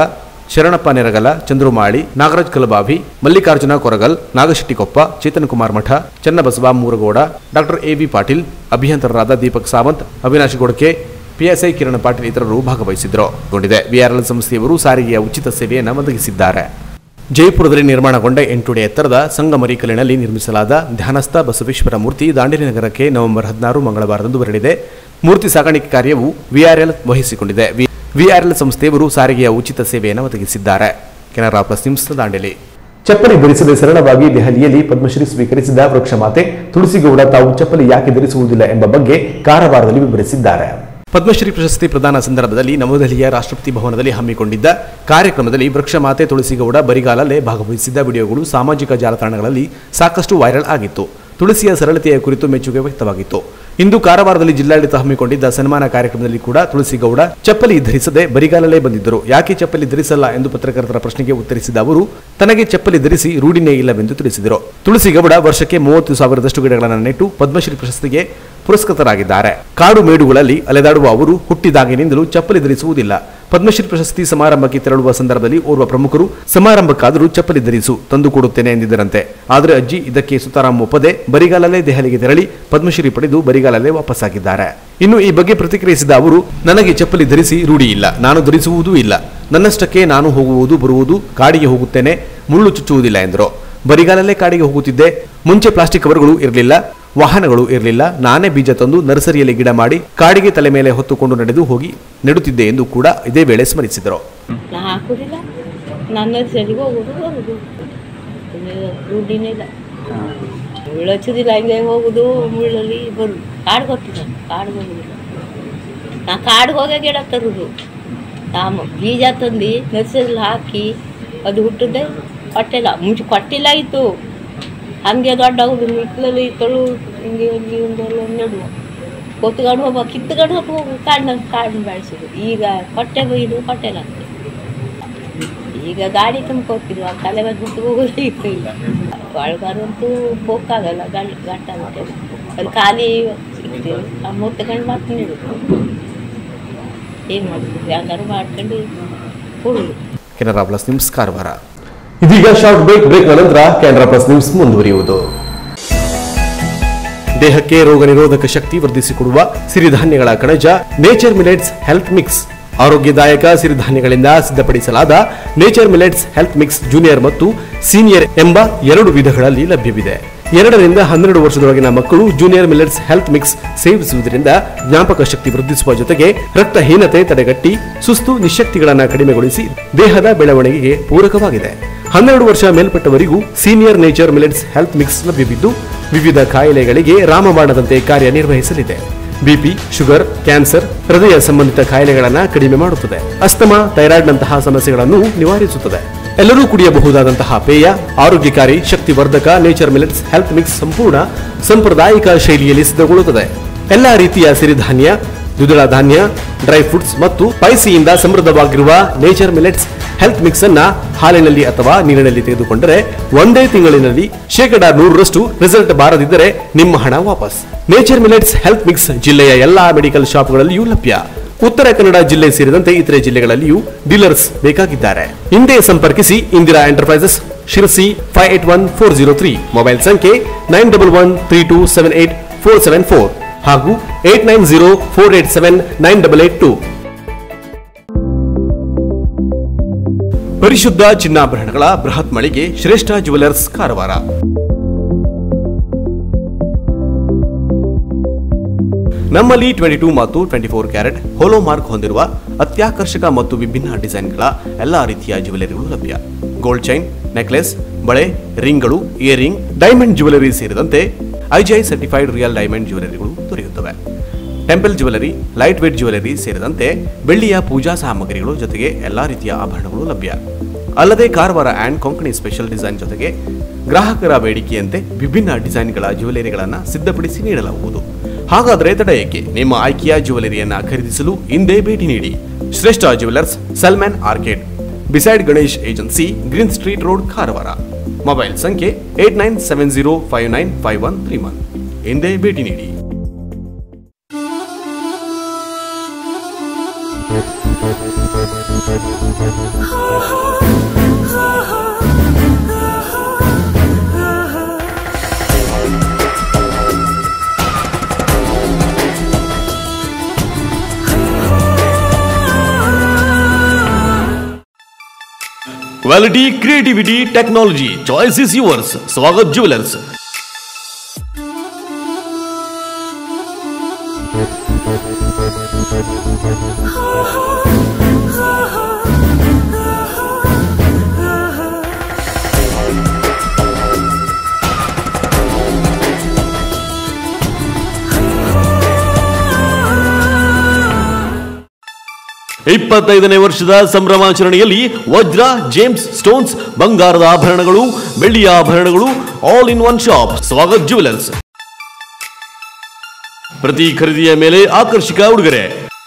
Sharanappa Neragal Chandrumali Nagaraj Kalbavi Mallikarjuna Koragal Nagashettikoppa Chetan Kumar Math Channabasava Mooragouda doctor A B Patil ಅಭಿಯಂತರರಾದ ದೀಪಕ್ ಸಾವಂತ್ ಅವಿನಾಶ್ ಗೊಡಕೆ ಪಿಎಸ್ಐ ಕಿರಣ್ ಪಾಟೀಲ್ ಇತರರು ಭಾಗವಹಿಸಿದ್ರು ಗೊಂಡಿದೆ ವಿಆರ್ಎಲ್ ಸಂಸ್ಥೆಯವರು ಸಾರಿಗೆಯ ಉಚಿತ ಸೇವೆಯನ್ನು ಒದಗಿಸಿದ್ದಾರೆ ಜೈಪುರದಲ್ಲಿ ನಿರ್ಮಾಣಗೊಂಡ ಎಂಟುಡೆ ಎತ್ತರದ ಸಂಗಮರಿ ಕಲ್ಲಿನಲ್ಲಿ ನಿರ್ಮಿಸಲಾದ ಧ್ಯಾನಸ್ಥ ಬಸವೇಶ್ವರ ಮೂರ್ತಿ ದಾಂಡೇಲಿ ನಗರಕ್ಕೆ ನವೆಂಬರ್ ಹದಿನಾರು ಮಂಗಳವಾರದಂದು ಬರಲಿದೆ ಮೂರ್ತಿ ಸಾಗಾಣಿಕೆ ಕಾರ್ಯವು ವಿಆರ್ಎಲ್ ವಹಿಸಿಕೊಂಡಿದೆ ವಿ- ವಿಆರ್ಎಲ್ ಸಂಸ್ಥೆಯವರು ಸಾರಿಗೆಯ ಉಚಿತ ಸೇವೆಯನ್ನು ಒದಗಿಸಿದ್ದಾರೆ ಕೆನರಾ ಪ್ಲಸ್ ನ್ಯೂಸ್ ದಾಂಡೇಲಿ ಚಪ್ಪಲಿ ಧರಿಸದೆ ಸರಳವಾಗಿ ದೆಹಲಿಯಲ್ಲಿ ಪದ್ಮಶ್ರೀ ಸ್ವೀಕರಿಸಿದ ವೃಕ್ಷಮಾತೆ ತುಳಸಿಗೌಡ ತಾವು ಚಪ್ಪಲಿ ಯಾಕೆ ಧರಿಸುವುದಿಲ್ಲ ಎಂಬ ಬಗ್ಗೆ ಕಾರವಾರದಲ್ಲಿ ವಿವರಿಸಿದ್ದಾರೆ ಪದ್ಮಶ್ರೀ ಪ್ರಶಸ್ತಿ ಪ್ರದಾನ ಸಂದರ್ಭದಲ್ಲಿ ನವದೆಹಲಿಯ ರಾಷ್ಟ್ರಪತಿ ಭವನದಲ್ಲಿ ಹಮ್ಮಿಕೊಂಡಿದ್ದ ಕಾರ್ಯಕ್ರಮದಲ್ಲಿ ವೃಕ್ಷಮಾತೆ ತುಳಸಿಗೌಡ ಬರಿಗಾಲಲ್ಲೇ ಭಾಗವಹಿಸಿದ್ದ ವಿಡಿಯೋಗಳು ಸಾಮಾಜಿಕ ಜಾಲತಾಣಗಳಲ್ಲಿ ಸಾಕಷ್ಟು ವೈರಲ್ ಆಗಿತ್ತು ತುಳಸಿಯ ಸರಳತೆಯ ಕುರಿತು ಮೆಚ್ಚುಗೆ ವ್ಯಕ್ತವಾಗಿತ್ತು ಇಂದು ಕಾರವಾರದಲ್ಲಿ ಜಿಲ್ಲಾಡಳಿತ ಹಮ್ಮಿಕೊಂಡಿದ್ದ ಸನ್ಮಾನ ಕಾರ್ಯಕ್ರಮದಲ್ಲಿ ಕೂಡ ತುಳಸಿಗೌಡ ಚಪ್ಪಲಿ ಧರಿಸದೆ ಬರಿಗಾಲಲ್ಲೇ ಬಂದಿದ್ದರು ಯಾಕೆ ಚಪ್ಪಲಿ ಧರಿಸಲ್ಲ ಎಂದು ಪತ್ರಕರ್ತರ ಪ್ರಶ್ನೆಗೆ ಉತ್ತರಿಸಿದ ಅವರು ತನಗೆ ಚಪ್ಪಲಿ ಧರಿಸಿ ರೂಢಿನೇ ಇಲ್ಲವೆಂದು ತಿಳಿಸಿದರು ತುಳಸಿಗೌಡ ವರ್ಷಕ್ಕೆ ಮೂವತ್ತು ಸಾವಿರದಷ್ಟು ಗಿಡಗಳನ್ನು ನೆಟ್ಟು ಪದ್ಮಶ್ರೀ ಪ್ರಶಸ್ತಿಗೆ ಪುರಸ್ಕೃತರಾಗಿದ್ದಾರೆ ಕಾಡು ಮೇಡುಗಳಲ್ಲಿ ಅಲೆದಾಡುವ ಅವರು ಹುಟ್ಟಿದಾಗಿನಿಂದಲೂ ಚಪ್ಪಲಿ ಧರಿಸುವುದಿಲ್ಲ ಪದ್ಮಶ್ರೀ ಪ್ರಶಸ್ತಿ ಸಮಾರಂಭಕ್ಕೆ ತೆರಳುವ ಸಂದರ್ಭದಲ್ಲಿ ಓರ್ವ ಪ್ರಮುಖರು ಸಮಾರಂಭಕ್ಕಾದರೂ ಚಪ್ಪಲಿ ಧರಿಸು ತಂದು ಕೊಡುತ್ತೇನೆ ಎಂದಿದ್ದರಂತೆ ಆದರೆ ಅಜ್ಜಿ ಇದಕ್ಕೆ ಸುತಾರಾಮ್ ಒಪ್ಪದೆ ಬರಿಗಾಲಲ್ಲೇ ದೆಹಲಿಗೆ ತೆರಳಿ ಪದ್ಮಶ್ರೀ ಪಡೆದು ಬರಿಗಾಲಲ್ಲೇ ವಾಪಸ್ಸಾಗಿದ್ದಾರೆ ಇನ್ನು ಈ ಬಗ್ಗೆ ಪ್ರತಿಕ್ರಿಯಿಸಿದ ಅವರು ನನಗೆ ಚಪ್ಪಲಿ ಧರಿಸಿ ರೂಢಿ ಇಲ್ಲ ನಾನು ಧರಿಸುವುದೂ ಇಲ್ಲ ನನ್ನಷ್ಟಕ್ಕೆ ನಾನು ಹೋಗುವುದು ಬರುವುದು ಕಾಡಿಗೆ ಹೋಗುತ್ತೇನೆ ಮುಳ್ಳು ಚುಚ್ಚುವುದಿಲ್ಲ ಎಂದರು ಬರಿಗಾಲಲ್ಲೇ ಕಾಡಿಗೆ ಹೋಗುತ್ತಿದ್ದೆ ಮುಂಚೆ ಪ್ಲಾಸ್ಟಿಕ್ ಕವರ್ಗಳು ಇರಲಿಲ್ಲ ವಾಹನಗಳು ಇರಲಿಲ್ಲ ನಾನೇ ಬೀಜ ತಂದು ನರ್ಸರಿಯಲ್ಲಿ ಗಿಡ ಮಾಡಿ ಕಾಡಿಗೆ ತಲೆ ಮೇಲೆ ಹೊತ್ತುಕೊಂಡು ನಡೆದು ಹೋಗಿ ನೆಡುತ್ತಿದ್ದೆ ಎಂದು ಕೂಡ ಇದೇ ವೇಳೆ ಸ್ಮರಿಸಿದರು ನಾ ಹಾಕುದಿಲ್ಲ ನನ್ನ ಸರಿಗೆ ಹೋಗೋದು ಬರೋದು ಇದು ರೂಢಿನೇ ಇಲ್ಲ ಮುಳ್ಳು ಹಚ್ಚುದಿಲ್ಲ ಹಂಗೆ ಹೋಗುದು ಮುಳ್ಳಲ್ಲಿ ಬರುದು ಕಾಡು ಗೊತ್ತಿಲ್ಲ ಕಾಡು ಹೋಗುದಿಲ್ಲ ನಾ ಕಾಡಿಗೆ ಹೋಗೇ ಗಿಡ ತರುದು ನಾ ಮ- ಬೀಜ ತಂದು ನರ್ಸರಿಲಿ ಹಾಕಿ ಅದು ಹುಟ್ಟಿದೆ ಕೊಟ್ಟಿಲ್ಲ ಮುಂಚೆ ಕೊಟ್ಟಿಲ್ಲ ಇತ್ತು ಹಂಗೆ ದೊಡ್ಡ ಆಗುದು ಹಿತ್ತಲಲ್ಲಿ ತೊಳು ಹಿಂಗೆ ಹಿಂಗೆ ಹಿಂಗೆಲ್ಲ ನೆಡುವ ಕೊತ್ಕೊಂಡು ಹೋಗುವ ಕಿತ್ಕೊಂಡು ಹೋಗಿ ಹೋಗು ಕಾಡಿನ ಕಾಡನ್ನ ಬೆಳೆಸೋದು ಈಗ ಕೊಟ್ಟೆ ಬೈದು ಕೊಟ್ಟೆಲ್ಲ ಅಂತ ಈಗ ಗಾಡಿ ತುಂಬ್ಕೊತಿದ್ವು ಆ ತಲೆ ಮೇಲೆ ಬಿಟ್ಟು ಹೋಗೋದು ಇತ್ತು ಇಲ್ಲ ಒಳಗಾರಂತೂ ಹೋಗಕ್ಕಾಗಲ್ಲ ಗಂಡ ಗಂಟ ಆಗುತ್ತೆ ಅದು ಖಾಲಿ ಸಿಗ್ತೀವಿ ಆ ಮುತ್ತಕೊಂಡು ಮತ್ತೆ ನೀಡುದು ಏನು ಮಾಡೋದು ಯಾವ್ದಾರು ಮಾಡ್ಕೊಂಡು ಕೊಡುದು ಕೆನರಾ ಪ್ಲಸ್ ನ್ಯೂಸ್ ಕಾರವಾರ ಇದೀಗ ಶಾರ್ಟ್ ಬ್ರೇಕ್ ಬ್ರೇಕ್ ನಂತರ ಕೆನರಾ ಪ್ಲಸ್ ನ್ಯೂಸ್ ಮುಂದುವರಿಯುವುದು ದೇಹಕ್ಕೆ ರೋಗ ನಿರೋಧಕ ಶಕ್ತಿ ವರ್ಧಿಸಿಕೊಡುವ ಸಿರಿಧಾನ್ಯಗಳ ಕಣಜ ನೇಚರ್ ಮಿಲೆಟ್ಸ್ ಹೆಲ್ತ್ ಮಿಕ್ಸ್ ಆರೋಗ್ಯದಾಯಕ ಸಿರಿಧಾನ್ಯಗಳಿಂದ ಸಿದ್ಧಪಡಿಸಲಾದ nature millets health mix junior ಮತ್ತು ಸೀನಿಯರ್ ಎಂಬ ಎರಡು ವಿಧಗಳಲ್ಲಿ ಲಭ್ಯವಿದೆ ಎರಡರಿಂದ ಹನ್ನೆರಡು ವರ್ಷದೊಳಗಿನ ಮಕ್ಕಳು ಜೂನಿಯರ್ ಮಿಲೆಟ್ಸ್ ಹೆಲ್ತ್ ಮಿಕ್ಸ್ ಸೇವಿಸುವುದರಿಂದ ಜ್ಞಾಪಕ ಶಕ್ತಿ ವೃದ್ಧಿಸುವ ಜೊತೆಗೆ ರಕ್ತಹೀನತೆ ತಡೆಗಟ್ಟಿ ಸುಸ್ತು ನಿಶಕ್ತಿಗಳನ್ನು ಕಡಿಮೆಗೊಳಿಸಿ ದೇಹದ ಬೆಳವಣಿಗೆಗೆ ಪೂರಕವಾಗಿದೆ ಹನ್ನೆರಡು ವರ್ಷ ಮೇಲ್ಪಟ್ಟವರಿಗೂ senior nature millets health mix ಲಭ್ಯವಿದ್ದು ವಿವಿಧ ಕಾಯಿಲೆಗಳಿಗೆ ರಾಮಬಾಣದಂತೆ ಕಾರ್ಯನಿರ್ವಹಿಸಲಿದೆ ಬಿಪಿ ಶುಗರ್ ಕ್ಯಾನ್ಸರ್ ಹೃದಯ ಸಂಬಂಧಿತ ಕಾಯಿಲೆಗಳನ್ನು ಕಡಿಮೆ ಮಾಡುತ್ತದೆ ಅಸ್ತಮಾ ಥೈರಾಯ್ಡ್ನಂತಹ ಸಮಸ್ಯೆಗಳನ್ನು ನಿವಾರಿಸುತ್ತದೆ ಎಲ್ಲರೂ ಕುಡಿಯಬಹುದಾದಂತಹ ಪೇಯ ಆರೋಗ್ಯಕಾರಿ ಶಕ್ತಿವರ್ಧಕ ನೇಚರ್ ಮಿಲೆಟ್ಸ್ ಹೆಲ್ತ್ ಮಿಕ್ಸ್ ಸಂಪೂರ್ಣ ಸಾಂಪ್ರದಾಯಿಕ ಶೈಲಿಯಲ್ಲಿ ಸಿದ್ಧಗೊಳ್ಳುತ್ತದೆ ಎಲ್ಲಾ ರೀತಿಯ ಸಿರಿಧಾನ್ಯ ದ್ವಿದಳ ಧಾನ್ಯ ಡ್ರೈ ಫ್ರೂಟ್ಸ್ ಮತ್ತು ಸ್ಪೈಸಿಯಿಂದ ಸಮೃದ್ಧವಾಗಿರುವ ನೇಚರ್ ಮಿಲೆಟ್ಸ್ ಹೆಲ್ತ್ ಮಿಕ್ಸ್ ಅನ್ನ ಹಾಲಿನಲ್ಲಿ ಅಥವಾ ನೀರಿನಲ್ಲಿ ತೆಗೆದುಕೊಂಡರೆ ಒಂದೇ ತಿಂಗಳಿನಲ್ಲಿ ಶೇಕಡ ನೂರರಷ್ಟು ರಿಸಲ್ಟ್ ಬಾರದಿದ್ದರೆ ನಿಮ್ಮ ಹಣ ವಾಪಸ್ ನೇಚರ್ ಮಿಲೆಟ್ಸ್ ಹೆಲ್ತ್ ಮಿಕ್ಸ್ ಜಿಲ್ಲೆಯ ಎಲ್ಲಾ ಮೆಡಿಕಲ್ ಶಾಪ್ಗಳಲ್ಲಿಯೂ ಲಭ್ಯ ಉತ್ತರ ಕನ್ನಡ ಜಿಲ್ಲೆ ಸೇರಿದಂತೆ ಇತರೆ ಜಿಲ್ಲೆಗಳಲ್ಲಿಯೂ ಡೀಲರ್ಸ್ ಬೇಕಾಗಿದ್ದಾರೆ ಹಿಂದೆ ಸಂಪರ್ಕಿಸಿ Indira enterprises Sirsi five eight one four zero three mobile ಸಂಖ್ಯೆ nine double one three two seven eight four seven four ಹಾಗೂ eight nine zero four eight seven nine double eight two ಪರಿಶುದ್ಧ ಚಿನ್ನಾಭರಣಗಳ ಬೃಹತ್ ಮಳಿಗೆ ಶ್ರೇಷ್ಠ ಜುವೆಲರ್ಸ್ ಕಾರವಾರ ನಮ್ಮಲ್ಲಿ ಟ್ವೆಂಟಿ ಟೂ ಮತ್ತು twenty four carat hallmark ಹೊಂದಿರುವ ಅತ್ಯಾಕರ್ಷಕ ಮತ್ತು ವಿಭಿನ್ನ ಡಿಸೈನ್ಗಳ ಎಲ್ಲಾ ರೀತಿಯ ಜ್ಯುವೆಲರಿಗಳು ಲಭ್ಯ ಗೋಲ್ಡ್ ಚೈನ್ ನೆಕ್ಲೆಸ್ ಬಳೆ ರಿಂಗ್ಗಳು ಇಯರಿಂಗ್ ಡೈಮಂಡ್ ಜ್ಯುವೆಲರಿ ಸೇರಿದಂತೆ ಐಜಿಐ ಸರ್ಟಿಫೈಡ್ ರಿಯಲ್ ಡೈಮಂಡ್ ಜ್ಯುವೆಲರಿಗಳು ದೊರೆಯುತ್ತವೆ temple jewellery light weight jewellery ಸೇರಿದಂತೆ ಬೆಳ್ಳಿಯ ಪೂಜಾ ಸಾಮಗ್ರಿಗಳು ಜೊತೆಗೆ ಎಲ್ಲಾ ರೀತಿಯ ಆಭರಣಗಳು ಲಭ್ಯ ಅಲ್ಲದೆ Karwar and Konkani special design ಜೊತೆಗೆ ಗ್ರಾಹಕರ ಬೇಡಿಕೆಯಂತೆ ವಿಭಿನ್ನ ಡಿಸೈನ್ಗಳ ಜ್ಯುವೆಲರಿಗಳನ್ನು ಸಿದ್ಧಪಡಿಸಿ ನೀಡಲಾಗುವುದು ಹಾಗಾದರೆ ತಡ ಏಕೆ ನಿಮ್ಮ ಆಯ್ಕೆಯ ಜ್ಯುವೆಲರಿಯನ್ನ ಖರೀದಿಸಲು ಹಿಂದೆ ಭೇಟಿ ನೀಡಿ Shreshta jewellers Salman arcade beside Ganesh agency green street road Karwar mobile ಸಂಖ್ಯೆ eight nine seven zero five nine five one three one ಹಿಂದೆ ಭೇಟಿ ನೀಡಿ Oh quality creativity technology choice is yours Swagat jewellers ಇಪ್ಪತ್ತೈದನೇ ವರ್ಷದ ಸಂಭ್ರಮಾಚರಣೆಯಲ್ಲಿ ವಜ್ರ ಜೇಮ್ಸ್ ಸ್ಟೋನ್ಸ್ ಬಂಗಾರದ ಆಭರಣಗಳು ಬೆಳ್ಳಿಯ ಆಭರಣಗಳು all in one shop Swagat jewellers ಪ್ರತಿ ಖರೀದಿಯ ಮೇಲೆ ಆಕರ್ಷಕ ಉಡುಗೊರೆ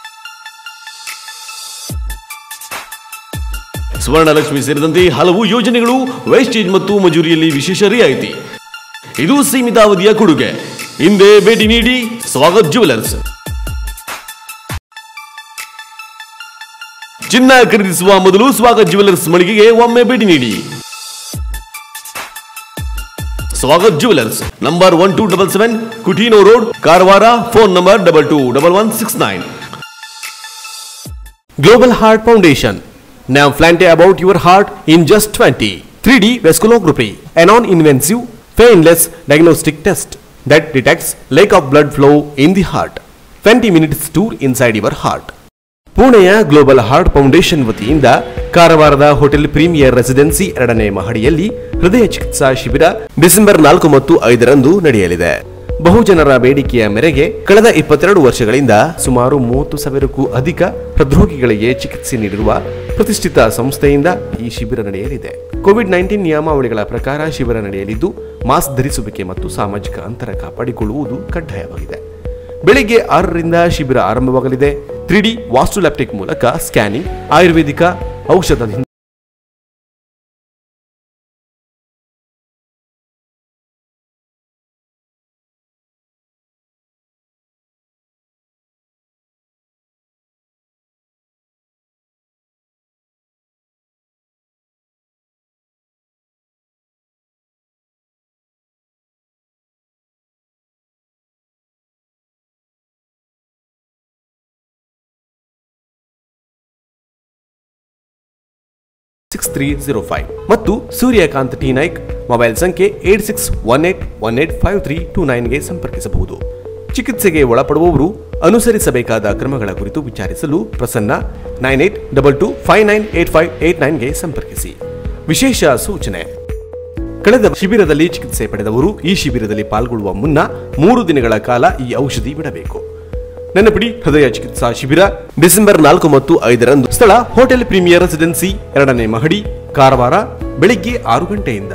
ಸ್ವರ್ಣಲಕ್ಷ್ಮಿ ಸೇರಿದಂತೆ ಹಲವು ಯೋಜನೆಗಳು ವೇಸ್ಟೇಜ್ ಮತ್ತು ಮಜೂರಿಯಲ್ಲಿ ವಿಶೇಷ ರಿಯಾಯಿತಿ ಇದು ಸೀಮಿತ ಅವಧಿಯ ಕೊಡುಗೆ ಹಿಂದೆ ಭೇಟಿ ನೀಡಿ ಸ್ವಾಗತ್ ಜುವೆಲರ್ಸ್ ಚಿನ್ನ ಖರೀದಿಸುವ ಮೊದಲು ಸ್ವಾಗತ್ ಜುವೆಲರ್ಸ್ ಮಳಿಗೆಗೆ ಒಮ್ಮೆ ಭೇಟಿ ನೀಡಿ Swagat jewellers number one two double seven Coutinho road Karwar phone number double two double one six nine Global Heart Foundation. Now plenty about your heart in just 20. 3D vasculography, a non-invasive, painless diagnostic test that detects lack of blood flow in the heart. 20 minutes tour inside your heart. ಪುಣೆಯ global heart foundation ವತಿಯಿಂದ ಕಾರವಾರದ hotel premier residency ಎರಡನೇ ಮಹಡಿಯಲ್ಲಿ ಹೃದಯ ಚಿಕಿತ್ಸಾ ಶಿಬಿರ December ನಾಲ್ಕು ಮತ್ತು ಐದರಂದು ನಡೆಯಲಿದೆ ಬಹುಜನರ ಬೇಡಿಕೆಯ ಮೇರೆಗೆ ಕಳೆದ ಇಪ್ಪತ್ತೆರಡು ವರ್ಷಗಳಿಂದ ಸುಮಾರು ಮೂವತ್ತು ಸಾವಿರಕ್ಕೂ ಅಧಿಕ ಹೃದ್ರೋಗಿಗಳಿಗೆ ಚಿಕಿತ್ಸೆ ನೀಡಿರುವ ಪ್ರತಿಷ್ಠಿತ ಸಂಸ್ಥೆಯಿಂದ ಈ ಶಿಬಿರ ನಡೆಯಲಿದೆ ಕೋವಿಡ್ ನೈನ್ಟೀನ್ ನಿಯಮಾವಳಿಗಳ ಪ್ರಕಾರ ಶಿಬಿರ ನಡೆಯಲಿದ್ದು ಮಾಸ್ಕ್ ಧರಿಸುವಿಕೆ ಮತ್ತು ಸಾಮಾಜಿಕ ಅಂತರ ಕಾಪಾಡಿಕೊಳ್ಳುವುದು ಕಡ್ಡಾಯವಾಗಿದೆ ಬೆಳಿಗ್ಗೆ ಆರರಿಂದ ಶಿಬಿರ ಆರಂಭವಾಗಲಿದೆ ತ್ರೀ ಡಿ ವಾಸ್ತುಲ್ಯಾಪ್ಟಿಕ್ ಮೂಲಕ ಸ್ಕ್ಯಾನಿಂಗ್ ಆಯುರ್ವೇದಿಕ ಔಷಧ ಸಿಕ್ಸ್ ತ್ರೀ ಜೀರೋ ಫೈವ್ ಮತ್ತು ಸೂರ್ಯಕಾಂತ್ ಟಿ ನಾಯ್ಕ್ ಮೊಬೈಲ್ ಸಂಖ್ಯೆ eight six one eight one eight five three two ನೈನ್ಗೆ ಸಂಪರ್ಕಿಸಬಹುದು ಚಿಕಿತ್ಸೆಗೆ ಒಳಪಡುವವರು ಅನುಸರಿಸಬೇಕಾದ ಕ್ರಮಗಳ ಕುರಿತು ವಿಚಾರಿಸಲು Prasanna nine eight double two five nine eight five eight ನೈನ್ಗೆ ಸಂಪರ್ಕಿಸಿ ವಿಶೇಷ ಸೂಚನೆ ಕಳೆದ ಶಿಬಿರದಲ್ಲಿ ಚಿಕಿತ್ಸೆ ಪಡೆದವರು ಈ ಶಿಬಿರದಲ್ಲಿ ಪಾಲ್ಗೊಳ್ಳುವ ಮುನ್ನ ಮೂರು ದಿನಗಳ ಕಾಲ ಈ ಔಷಧಿ ಬಿಡಬೇಕು ನೆನಪಿಡಿ ಹೃದಯ ಚಿಕಿತ್ಸಾ ಶಿಬಿರ ಡಿಸೆಂಬರ್ ನಾಲ್ಕು ಮತ್ತು ಐದರಂದು ಸ್ಥಳ ಹೋಟೆಲ್ ಪ್ರೀಮಿಯರ್ ರೆಸಿಡೆನ್ಸಿ ಎರಡನೇ ಮಹಡಿ ಕಾರವಾರ ಬೆಳಿಗ್ಗೆ ಆರು ಗಂಟೆಯಿಂದ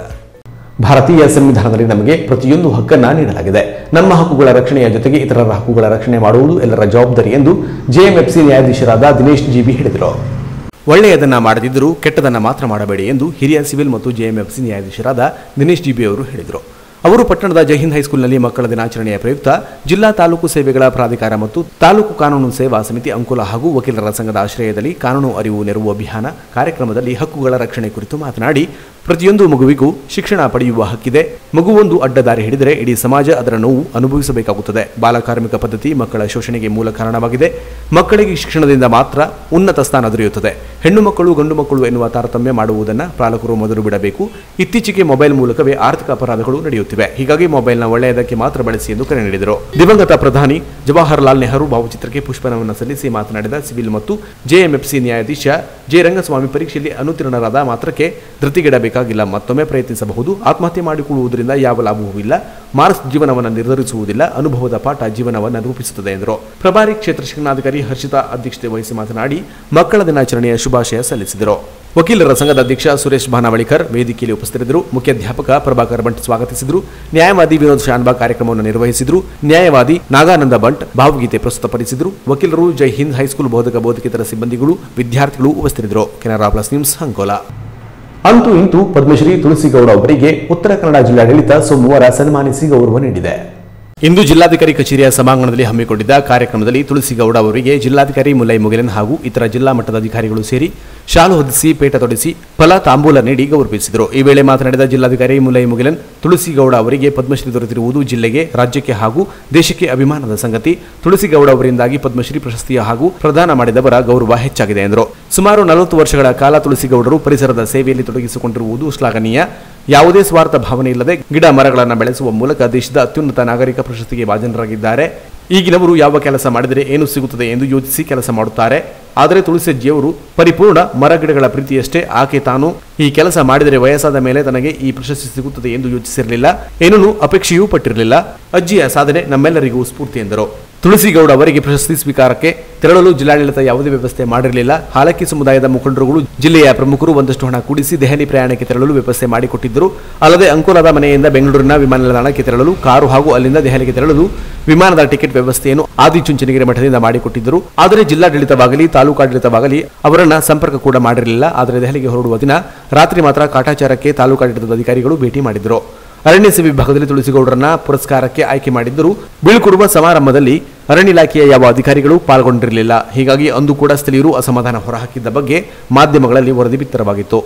ಭಾರತೀಯ ಸಂವಿಧಾನದಲ್ಲಿ ನಮಗೆ ಪ್ರತಿಯೊಂದು ಹಕ್ಕನ್ನ ನೀಡಲಾಗಿದೆ ನಮ್ಮ ಹಕ್ಕುಗಳ ರಕ್ಷಣೆಯ ಜೊತೆಗೆ ಇತರರ ಹಕ್ಕುಗಳ ರಕ್ಷಣೆ ಮಾಡುವುದು ಎಲ್ಲರ ಜವಾಬ್ದಾರಿ ಎಂದು ಜೆಎಂಎಫ್ಸಿ ನ್ಯಾಯಾಧೀಶರಾದ ದಿನೇಶ್ ಜಿಬಿ ಹೇಳಿದರು ಒಳ್ಳೆಯದನ್ನ ಮಾಡದಿದ್ದರೂ ಕೆಟ್ಟದನ್ನ ಮಾತ್ರ ಮಾಡಬೇಡಿ ಎಂದು ಹಿರಿಯ ಸಿವಿಲ್ ಮತ್ತು ಜೆಎಂಎಫ್ಸಿ ನ್ಯಾಯಾಧೀಶರಾದ ದಿನೇಶ್ ಜಿಬಿ ಅವರು ಹೇಳಿದರು ಅವರು ಪಟ್ಟಣದ ಜೈಹಿಂದ್ ಹೈಸ್ಕೂಲ್ನಲ್ಲಿ ಮಕ್ಕಳ ದಿನಾಚರಣೆಯ ಪ್ರಯುಕ್ತ ಜಿಲ್ಲಾ ತಾಲೂಕು ಸೇವೆಗಳ ಪ್ರಾಧಿಕಾರ ಮತ್ತು ತಾಲೂಕು ಕಾನೂನು ಸೇವಾ ಸಮಿತಿ ಅಂಕುಲ ಹಾಗೂ ವಕೀಲರ ಸಂಘದ ಆಶ್ರಯದಲ್ಲಿ ಕಾನೂನು ಅರಿವು ನೆರವು ಅಭಿಯಾನ ಕಾರ್ಯಕ್ರಮದಲ್ಲಿ ಹಕ್ಕುಗಳ ರಕ್ಷಣೆ ಕುರಿತು ಮಾತನಾಡಿ ಪ್ರತಿಯೊಂದು ಮಗುವಿಗೂ ಶಿಕ್ಷಣ ಪಡೆಯುವ ಹಕ್ಕಿದೆ ಮಗುವೊಂದು ಅಡ್ಡದಾರಿ ಹಿಡಿದರೆ ಇಡೀ ಸಮಾಜ ಅದರ ನೋವು ಅನುಭವಿಸಬೇಕಾಗುತ್ತದೆ ಬಾಲಕಾರ್ಮಿಕ ಪದ್ಧತಿ ಮಕ್ಕಳ ಶೋಷಣೆಗೆ ಮೂಲ ಕಾರಣವಾಗಿದೆ ಮಕ್ಕಳಿಗೆ ಶಿಕ್ಷಣದಿಂದ ಮಾತ್ರ ಉನ್ನತ ಸ್ಥಾನ ದೊರೆಯುತ್ತದೆ ಹೆಣ್ಣು ಮಕ್ಕಳು ಗಂಡು ಮಕ್ಕಳು ಎನ್ನುವ ತಾರತಮ್ಯ ಮಾಡುವುದನ್ನು ಪಾಲಕರು ಮೊದಲು ಬಿಡಬೇಕು ಇತ್ತೀಚೆಗೆ ಮೊಬೈಲ್ ಮೂಲಕವೇ ಆರ್ಥಿಕ ಅಪರಾಧಗಳು ನಡೆಯುತ್ತಿವೆ ಹೀಗಾಗಿ ಮೊಬೈಲ್ನ ಒಳ್ಳೆಯದಕ್ಕೆ ಮಾತ್ರ ಬಳಸಿ ಎಂದು ಕರೆ ನೀಡಿದರು ದಿವಂಗತ ಪ್ರಧಾನಿ ಜವಾಹರ್ಲಾಲ್ ನೆಹರು ಭಾವಚಿತ್ರಕ್ಕೆ ಪುಷ್ಪನವನ್ನು ಸಲ್ಲಿಸಿ ಮಾತನಾಡಿದ ಸಿವಿಲ್ ಮತ್ತು ಜೆಎಂಎಫ್ಸಿ ನ್ಯಾಯಾಧೀಶ ಜೆ ರಂಗಸ್ವಾಮಿ ಪರೀಕ್ಷೆಯಲ್ಲಿ ಅನುತ್ತೀರ್ಣರಾದ ಮಾತ್ರಕ್ಕೆ ಧೃತಿಗೆಡಬೇಕಾಗಿಲ್ಲ ಮತ್ತೊಮ್ಮೆ ಪ್ರಯತ್ನಿಸಬಹುದು ಆತ್ಮಹತ್ಯೆ ಮಾಡಿಕೊಳ್ಳುವುದರಿಂದ ಯಾವ ಲಾಭವೂ ಇಲ್ಲ ಮಾರ್ಕ್ಸ್ ಜೀವನವನ್ನು ನಿರ್ಧರಿಸುವುದಿಲ್ಲ ಅನುಭವದ ಪಾಠ ಜೀವನವನ್ನು ರೂಪಿಸುತ್ತದೆ ಎಂದರು ಪ್ರಭಾರಿ ಕ್ಷೇತ್ರ ಶಿಕ್ಷಣಾಧಿಕಾರಿ ಹರ್ಷಿತಾ ಅಧ್ಯಕ್ಷತೆ ವಹಿಸಿ ಮಾತನಾಡಿ ಮಕ್ಕಳ ದಿನಾಚರಣೆಯ ಶುಭಾಶಯ ಸಲ್ಲಿಸಿದರು ವಕೀಲರ ಸಂಘದ ಅಧ್ಯಕ್ಷ ಸುರೇಶ್ ಭಾನಾವಳಿಕರ್ ವೇದಿಕೆಯಲ್ಲಿ ಉಪಸ್ಥಿತರಿದ್ದರು ಮುಖ್ಯಾಧ್ಯಾಪಕ ಪ್ರಭಾಕರ್ ಬಂಟ್ ಸ್ವಾಗತಿಸಿದರು ನ್ಯಾಯವಾದಿ ವಿನೋದ್ ಶಾನ್ಬಾ ಕಾರ್ಯಕ್ರಮವನ್ನು ನಿರ್ವಹಿಸಿದರು ನ್ಯಾಯವಾದಿ ನಾಗಾನಂದ ಬಂಟ್ ಭಾವಗೀತೆ ಪ್ರಸ್ತುತಪಡಿಸಿದರು ವಕೀಲರು ಜೈ ಹಿಂದ್ ಹೈಸ್ಕೂಲ್ ಬೋಧಕ ಬೋಧಕೇತರ ಸಿಬ್ಬಂದಿಗಳು ವಿದ್ಯಾರ್ಥಿಗಳು ಉಪಸ್ಥಿತರಿದ್ದರು ಕೆನರಾ ಪ್ಲಸ್ ನ್ಯೂಸ್ ಅಂಕೋಲಾ ಅಂತೂ ಇಂತೂ ಪದ್ಮಶ್ರೀ ತುಳಸಿಗೌಡ ಅವರಿಗೆ ಉತ್ತರ ಕನ್ನಡ ಜಿಲ್ಲಾಡಳಿತ ಸೋಮವಾರ ಸನ್ಮಾನಿಸಿ ಗೌರವ ನೀಡಿದೆ ಇಂದು ಜಿಲ್ಲಾಧಿಕಾರಿ ಕಚೇರಿಯ ಸಭಾಂಗಣದಲ್ಲಿ ಹಮ್ಮಿಕೊಂಡಿದ್ದ ಕಾರ್ಯಕ್ರಮದಲ್ಲಿ ತುಳಸಿಗೌಡ ಅವರಿಗೆ ಜಿಲ್ಲಾಧಿಕಾರಿ ಮುಲೈ ಮುಗಿಲನ್ ಹಾಗೂ ಇತರ ಜಿಲ್ಲಾ ಮಟ್ಟದ ಅಧಿಕಾರಿಗಳು ಸೇರಿ ಶಾಲು ಹೊದಿಸಿ ಪೇಟ ತೊಡಿಸಿ ಫಲ ತಾಂಬೂಲ ನೀಡಿ ಗೌರವಿಸಿದರು ಈ ವೇಳೆ ಮಾತನಾಡಿದ ಜಿಲ್ಲಾಧಿಕಾರಿ ಮುಲೈ ಮುಗಿಲನ್ ತುಳಸಿಗೌಡ ಅವರಿಗೆ ಪದ್ಮಶ್ರೀ ದೊರೆತಿರುವುದು ಜಿಲ್ಲೆಗೆ ರಾಜ್ಯಕ್ಕೆ ಹಾಗೂ ದೇಶಕ್ಕೆ ಅಭಿಮಾನದ ಸಂಗತಿ ತುಳಸಿಗೌಡ ಅವರಿಂದಾಗಿ ಪದ್ಮಶ್ರೀ ಪ್ರಶಸ್ತಿಯ ಹಾಗೂ ಪ್ರದಾನ ಮಾಡಿದವರ ಗೌರವ ಹೆಚ್ಚಾಗಿದೆ ಎಂದರು ಸುಮಾರು ನಲವತ್ತು ವರ್ಷಗಳ ಕಾಲ ತುಳಸಿಗೌಡರು ಪರಿಸರದ ಸೇವೆಯಲ್ಲಿ ತೊಡಗಿಸಿಕೊಂಡಿರುವುದು ಶ್ಲಾಘನೀಯ ಯಾವುದೇ ಸ್ವಾರ್ಥ ಭಾವನೆ ಇಲ್ಲದೆ ಗಿಡ ಮರಗಳನ್ನು ಬೆಳೆಸುವ ಮೂಲಕ ದೇಶದ ಅತ್ಯುನ್ನತ ನಾಗರಿಕ ಪ್ರಶಸ್ತಿಗೆ ಭಾಜನರಾಗಿದ್ದಾರೆ ಈಗಿನವರು ಯಾವ ಕೆಲಸ ಮಾಡಿದರೆ ಏನು ಸಿಗುತ್ತದೆ ಎಂದು ಯೋಚಿಸಿ ಕೆಲಸ ಮಾಡುತ್ತಾರೆ ಆದರೆ ತುಳಸಿಜ್ಜಿಯವರು ಪರಿಪೂರ್ಣ ಮರಗಿಡಗಳ ಪ್ರೀತಿಯಷ್ಟೇ ಆಕೆ ತಾನು ಈ ಕೆಲಸ ಮಾಡಿದರೆ ವಯಸ್ಸಾದ ಮೇಲೆ ತನಗೆ ಈ ಪ್ರಶಸ್ತಿ ಸಿಗುತ್ತದೆ ಎಂದು ಯೋಚಿಸಿರಲಿಲ್ಲ ಏನೂ ಅಪೇಕ್ಷೆಯೂ ಪಟ್ಟಿರಲಿಲ್ಲ ಅಜ್ಜಿಯ ಸಾಧನೆ ನಮ್ಮೆಲ್ಲರಿಗೂ ಸ್ಫೂರ್ತಿ ಎಂದರು ತುಳಸಿಗೌಡ ಅವರಿಗೆ ಪ್ರಶಸ್ತಿ ಸ್ವೀಕಾರಕ್ಕೆ ತೆರಳಲು ಜಿಲ್ಲಾಡಳಿತ ಯಾವುದೇ ವ್ಯವಸ್ಥೆ ಮಾಡಿರಲಿಲ್ಲ ಹಾಲಕ್ಕಿ ಸಮುದಾಯದ ಮುಖಂಡರುಗಳು ಜಿಲ್ಲೆಯ ಪ್ರಮುಖರು ಒಂದಷ್ಟು ಹಣ ಕೂಡಿಸಿ ದೆಹಲಿ ಪ್ರಯಾಣಕ್ಕೆ ತೆರಳಲು ವ್ಯವಸ್ಥೆ ಮಾಡಿಕೊಟ್ಟಿದ್ದರು ಅಲ್ಲದೆ ಅಂಕೋಲಾದ ಮನೆಯಿಂದ ಬೆಂಗಳೂರಿನ ವಿಮಾನ ನಿಲ್ದಾಣಕ್ಕೆ ತೆರಳಲು ಕಾರು ಹಾಗೂ ಅಲ್ಲಿಂದ ದೆಹಲಿಗೆ ತೆರಳಲು ವಿಮಾನದ ಟಿಕೆಟ್ ವ್ಯವಸ್ಥೆಯನ್ನು ಆದಿಚುಂಚನಗಿರಿ ಮಠದಿಂದ ಮಾಡಿಕೊಟ್ಟಿದ್ದರು ಆದರೆ ಜಿಲ್ಲಾಡಳಿತವಾಗಲಿ ತಾಲೂಕಾಡಳಿತವಾಗಲಿ ಅವರನ್ನ ಸಂಪರ್ಕ ಕೂಡ ಮಾಡಿರಲಿಲ್ಲ ಆದರೆ ದೆಹಲಿಗೆ ಹೊರಡುವ ದಿನ ರಾತ್ರಿ ಮಾತ್ರ ಕಾಟಾಚಾರಕ್ಕೆ ತಾಲೂಕಾಡಳಿತದ ಅಧಿಕಾರಿಗಳು ಭೇಟಿ ಮಾಡಿದರು ಅರಣ್ಯ ಸೇವೆ ವಿಭಾಗದಲ್ಲಿ ತುಳಸಿಗೌಡರನ್ನ ಪುರಸ್ಕಾರಕ್ಕೆ ಆಯ್ಕೆ ಮಾಡಿದ್ದರು ಬೀಳ್ಕೊಡುವ ಸಮಾರಂಭದಲ್ಲಿ ಅರಣ್ಯ ಇಲಾಖೆಯ ಯಾವ ಅಧಿಕಾರಿಗಳು ಪಾಲ್ಗೊಂಡಿರಲಿಲ್ಲ ಹೀಗಾಗಿ ಅಂದು ಕೂಡ ಸ್ಥಳೀಯರು ಅಸಮಾಧಾನ ಹೊರಹಾಕಿದ್ದ ಬಗ್ಗೆ ಮಾಧ್ಯಮಗಳಲ್ಲಿ ವರದಿ ಬಿತ್ತರವಾಗಿತ್ತು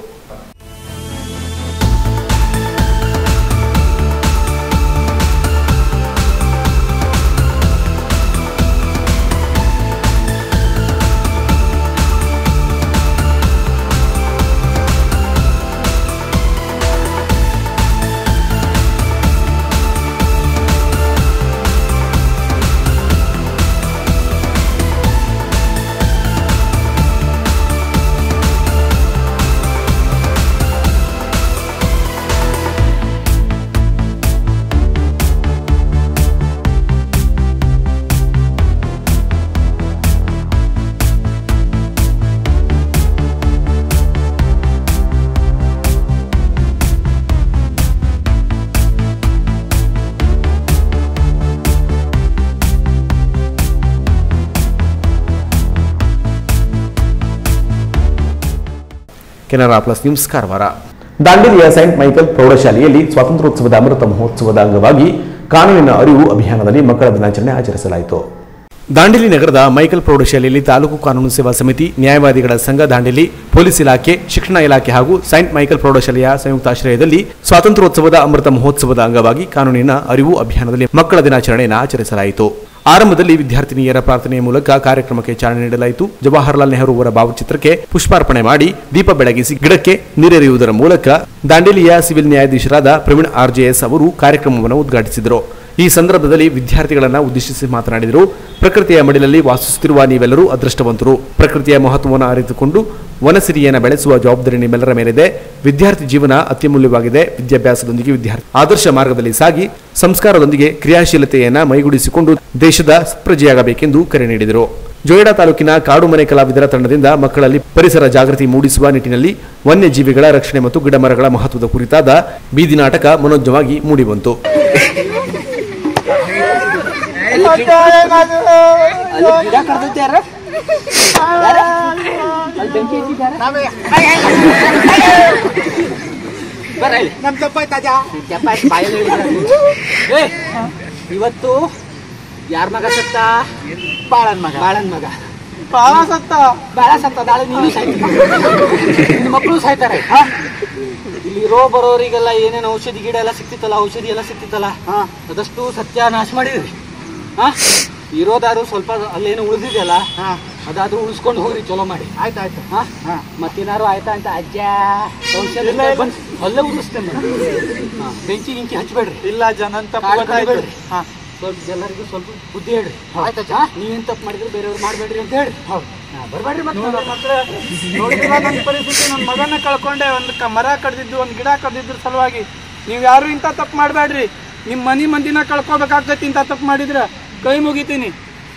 ಕೆನರಾ ಪ್ಲಸ್ ನ್ಯೂಸ್ ಕಾರವಾರ ದಾಂಡೇಲಿಯ ಸೈಂಟ್ ಮೈಕಲ್ ಪ್ರೌಢಶಾಲೆಯಲ್ಲಿ ಸ್ವಾತಂತ್ರ್ಯೋತ್ಸವದ ಅಮೃತ ಮಹೋತ್ಸವದ ಅಂಗವಾಗಿ ಕಾನೂನಿನ ಅರಿವು ಅಭಿಯಾನದಲ್ಲಿ ಮಕ್ಕಳ ದಿನಾಚರಣೆ ಆಚರಿಸಲಾಯಿತು ದಾಂಡೇಲಿ ನಗರದ ಮೈಕಲ್ ಪ್ರೌಢಶಾಲೆಯಲ್ಲಿ ತಾಲೂಕು ಕಾನೂನು ಸೇವಾ ಸಮಿತಿ ನ್ಯಾಯವಾದಿಗಳ ಸಂಘ ದಾಂಡೇಲಿ ಪೊಲೀಸ್ ಇಲಾಖೆ ಶಿಕ್ಷಣ ಇಲಾಖೆ ಹಾಗೂ ಸೈಂಟ್ ಮೈಕಲ್ ಪ್ರೌಢಶಾಲೆಯ ಸಂಯುಕ್ತಾಶ್ರಯದಲ್ಲಿ ಸ್ವಾತಂತ್ರ್ಯೋತ್ಸವದ ಅಮೃತ ಮಹೋತ್ಸವದ ಅಂಗವಾಗಿ ಕಾನೂನಿನ ಅರಿವು ಅಭಿಯಾನದಲ್ಲಿ ಮಕ್ಕಳ ದಿನಾಚರಣೆಯನ್ನು ಆಚರಿಸಲಾಯಿತು ಆರಂಭದಲ್ಲಿ ವಿದ್ಯಾರ್ಥಿನಿಯರ ಪ್ರಾರ್ಥನೆಯ ಮೂಲಕ ಕಾರ್ಯಕ್ರಮಕ್ಕೆ ಚಾಲನೆ ನೀಡಲಾಯಿತು ಜವಾಹರಲಾಲ್ ನೆಹರು ಅವರ ಭಾವಚಿತ್ರಕ್ಕೆ ಪುಷ್ಪಾರ್ಪಣೆ ಮಾಡಿ ದೀಪ ಬೆಳಗಿಸಿ ಗಿಡಕ್ಕೆ ನೀರೆರೆಯುವುದರ ಮೂಲಕ ದಾಂಡೇಲಿಯ ಸಿವಿಲ್ ನ್ಯಾಯಾಧೀಶರಾದ ಪ್ರವೀಣ್ ಆರ್ಜೆಎಸ್ ಅವರು ಕಾರ್ಯಕ್ರಮವನ್ನು ಉದ್ಘಾಟಿಸಿದರು ಈ ಸಂದರ್ಭದಲ್ಲಿ ವಿದ್ಯಾರ್ಥಿಗಳನ್ನ ಉದ್ದೇಶಿಸಿ ಮಾತನಾಡಿದರು ಪ್ರಕೃತಿಯ ಮಡಿಲಲ್ಲಿ ವಾಸಿಸುತ್ತಿರುವ ನೀವೆಲ್ಲರೂ ಅದೃಷ್ಟವಂತರು ಪ್ರಕೃತಿಯ ಮಹತ್ವವನ್ನು ಅರಿತುಕೊಂಡು ವನಸಿರಿಯನ್ನು ಬೆಳೆಸುವ ಜವಾಬ್ದಾರಿ ನಿಮ್ಮೆಲ್ಲರ ಮೇಲಿದೆ ವಿದ್ಯಾರ್ಥಿ ಜೀವನ ಅತ್ಯಮೂಲ್ಯವಾಗಿದೆ ವಿದ್ಯಾಭ್ಯಾಸದೊಂದಿಗೆ ವಿದ್ಯಾರ್ಥಿ ಆದರ್ಶ ಮಾರ್ಗದಲ್ಲಿ ಸಾಗಿ ಸಂಸ್ಕಾರದೊಂದಿಗೆ ಕ್ರಿಯಾಶೀಲತೆಯನ್ನ ಮೈಗೂಡಿಸಿಕೊಂಡು ದೇಶದ ಪ್ರಜೆಯಾಗಬೇಕೆಂದು ಕರೆ ನೀಡಿದರು ಜೋಯಿಡಾ ತಾಲೂಕಿನ ಕಾಡುಮನೆ ಕಲಾವಿದರ ತಂಡದಿಂದ ಮಕ್ಕಳಲ್ಲಿ ಪರಿಸರ ಜಾಗೃತಿ ಮೂಡಿಸುವ ನಿಟ್ಟಿನಲ್ಲಿ ವನ್ಯಜೀವಿಗಳ ರಕ್ಷಣೆ ಮತ್ತು ಗಿಡಮರಗಳ ಮಹತ್ವದ ಕುರಿತಾದ ಬೀದಿ ನಾಟಕ ಮನೋಜ್ಞವಾಗಿ ಮೂಡಿಬಂತು ಏ, ಇವತ್ತು ಯಾರ ಮಗ ಸತ್ತ ಬಾಳನ್ ಮಗ ಬಾಳನ್ ಮಗ ಬಾಳ ಸತ್ತ ಬಾಳ ಸತ್ತ ನಾಳೆ ನೀನು ಸಾಯ್ತೀನಿ ನಿನ್ನ ಮಕ್ಕಳು ಸಾಯ್ತಾರೆ ಹಾ? ಇಲ್ಲಿ ಇರೋ ಬರೋರಿಗೆಲ್ಲ ಏನೇನು ಔಷಧಿ ಗಿಡ ಎಲ್ಲ ಸಿಕ್ತಿತ್ತಲ್ಲ ಔಷಧಿ ಎಲ್ಲ ಸಿಕ್ತಿತ್ತಲ್ಲ ಅದಷ್ಟು ಸತ್ಯಾನಾಶ ಮಾಡಿದ್ರಿ ಹಾ ಇರೋದಾದ್ರು ಸ್ವಲ್ಪ ಅಲ್ಲೇನು ಉಳಿದಿದೆಯಲ್ಲ ಅದಾದ್ರೂ ಉಳಿಸ್ಕೊಂಡು ಹೋಗ್ರಿ ಚಲೋ ಮಾಡಿ ಆಯ್ತಾಯ್ತು ಹಾ ಮತ್ತೇನಾರು ಆಯ್ತಾ ಅಂತ ಅಜ್ಜ ಔಷಧಿ ಬಂದು ಅಲ್ಲೇ ಉಳಿಸ್ತೇನೆ ಹಾ, ಬೆಂಕಿ ಗಿಂಕಿ ಹಚ್ಬೇಡ್ರಿ ಇಲ್ಲ ಜನ ಬೇಡ್ರಿ ಸ್ವಲ್ಪ ಎಲ್ಲರಿಗೂ ಸ್ವಲ್ಪ ಬುದ್ಧಿ ಹೇಳ್ರಿ ಆಯ್ತಾ ನೀವೇನ್ ತಪ್ಪು ಮಾಡಿದ್ರೆ ಬೇರೆಯವ್ರು ಮಾಡ್ಬೇಡ್ರಿ ಅಂತ ಹೇಳ್ರಿ ಬರ್ಬೇಡ್ರಿ ಮತ್ತೆ ನೋಡಿದ್ರ ನನ್ನ ಪರಿಸ್ಥಿತಿ ನನ್ನ ಮಗನ ಕಳ್ಕೊಂಡೆ ಒಂದು ಕ ಮರ ಕಡ್ದಿದ್ದು ಒಂದು ಗಿಡ ಕಡ್ದಿದ್ರ ಸಲುವಾಗಿ ನೀವು ಯಾರು ಇಂಥ ತಪ್ಪು ಮಾಡಬೇಡ್ರಿ ನಿಮ್ಮ ಮನಿ ಮಂದಿನ ಕಳ್ಕೊಬೇಕಾಗ್ತೈತಿ ಇಂಥ ತಪ್ಪು ಮಾಡಿದ್ರ ಕೈ ಮುಗಿತೀನಿ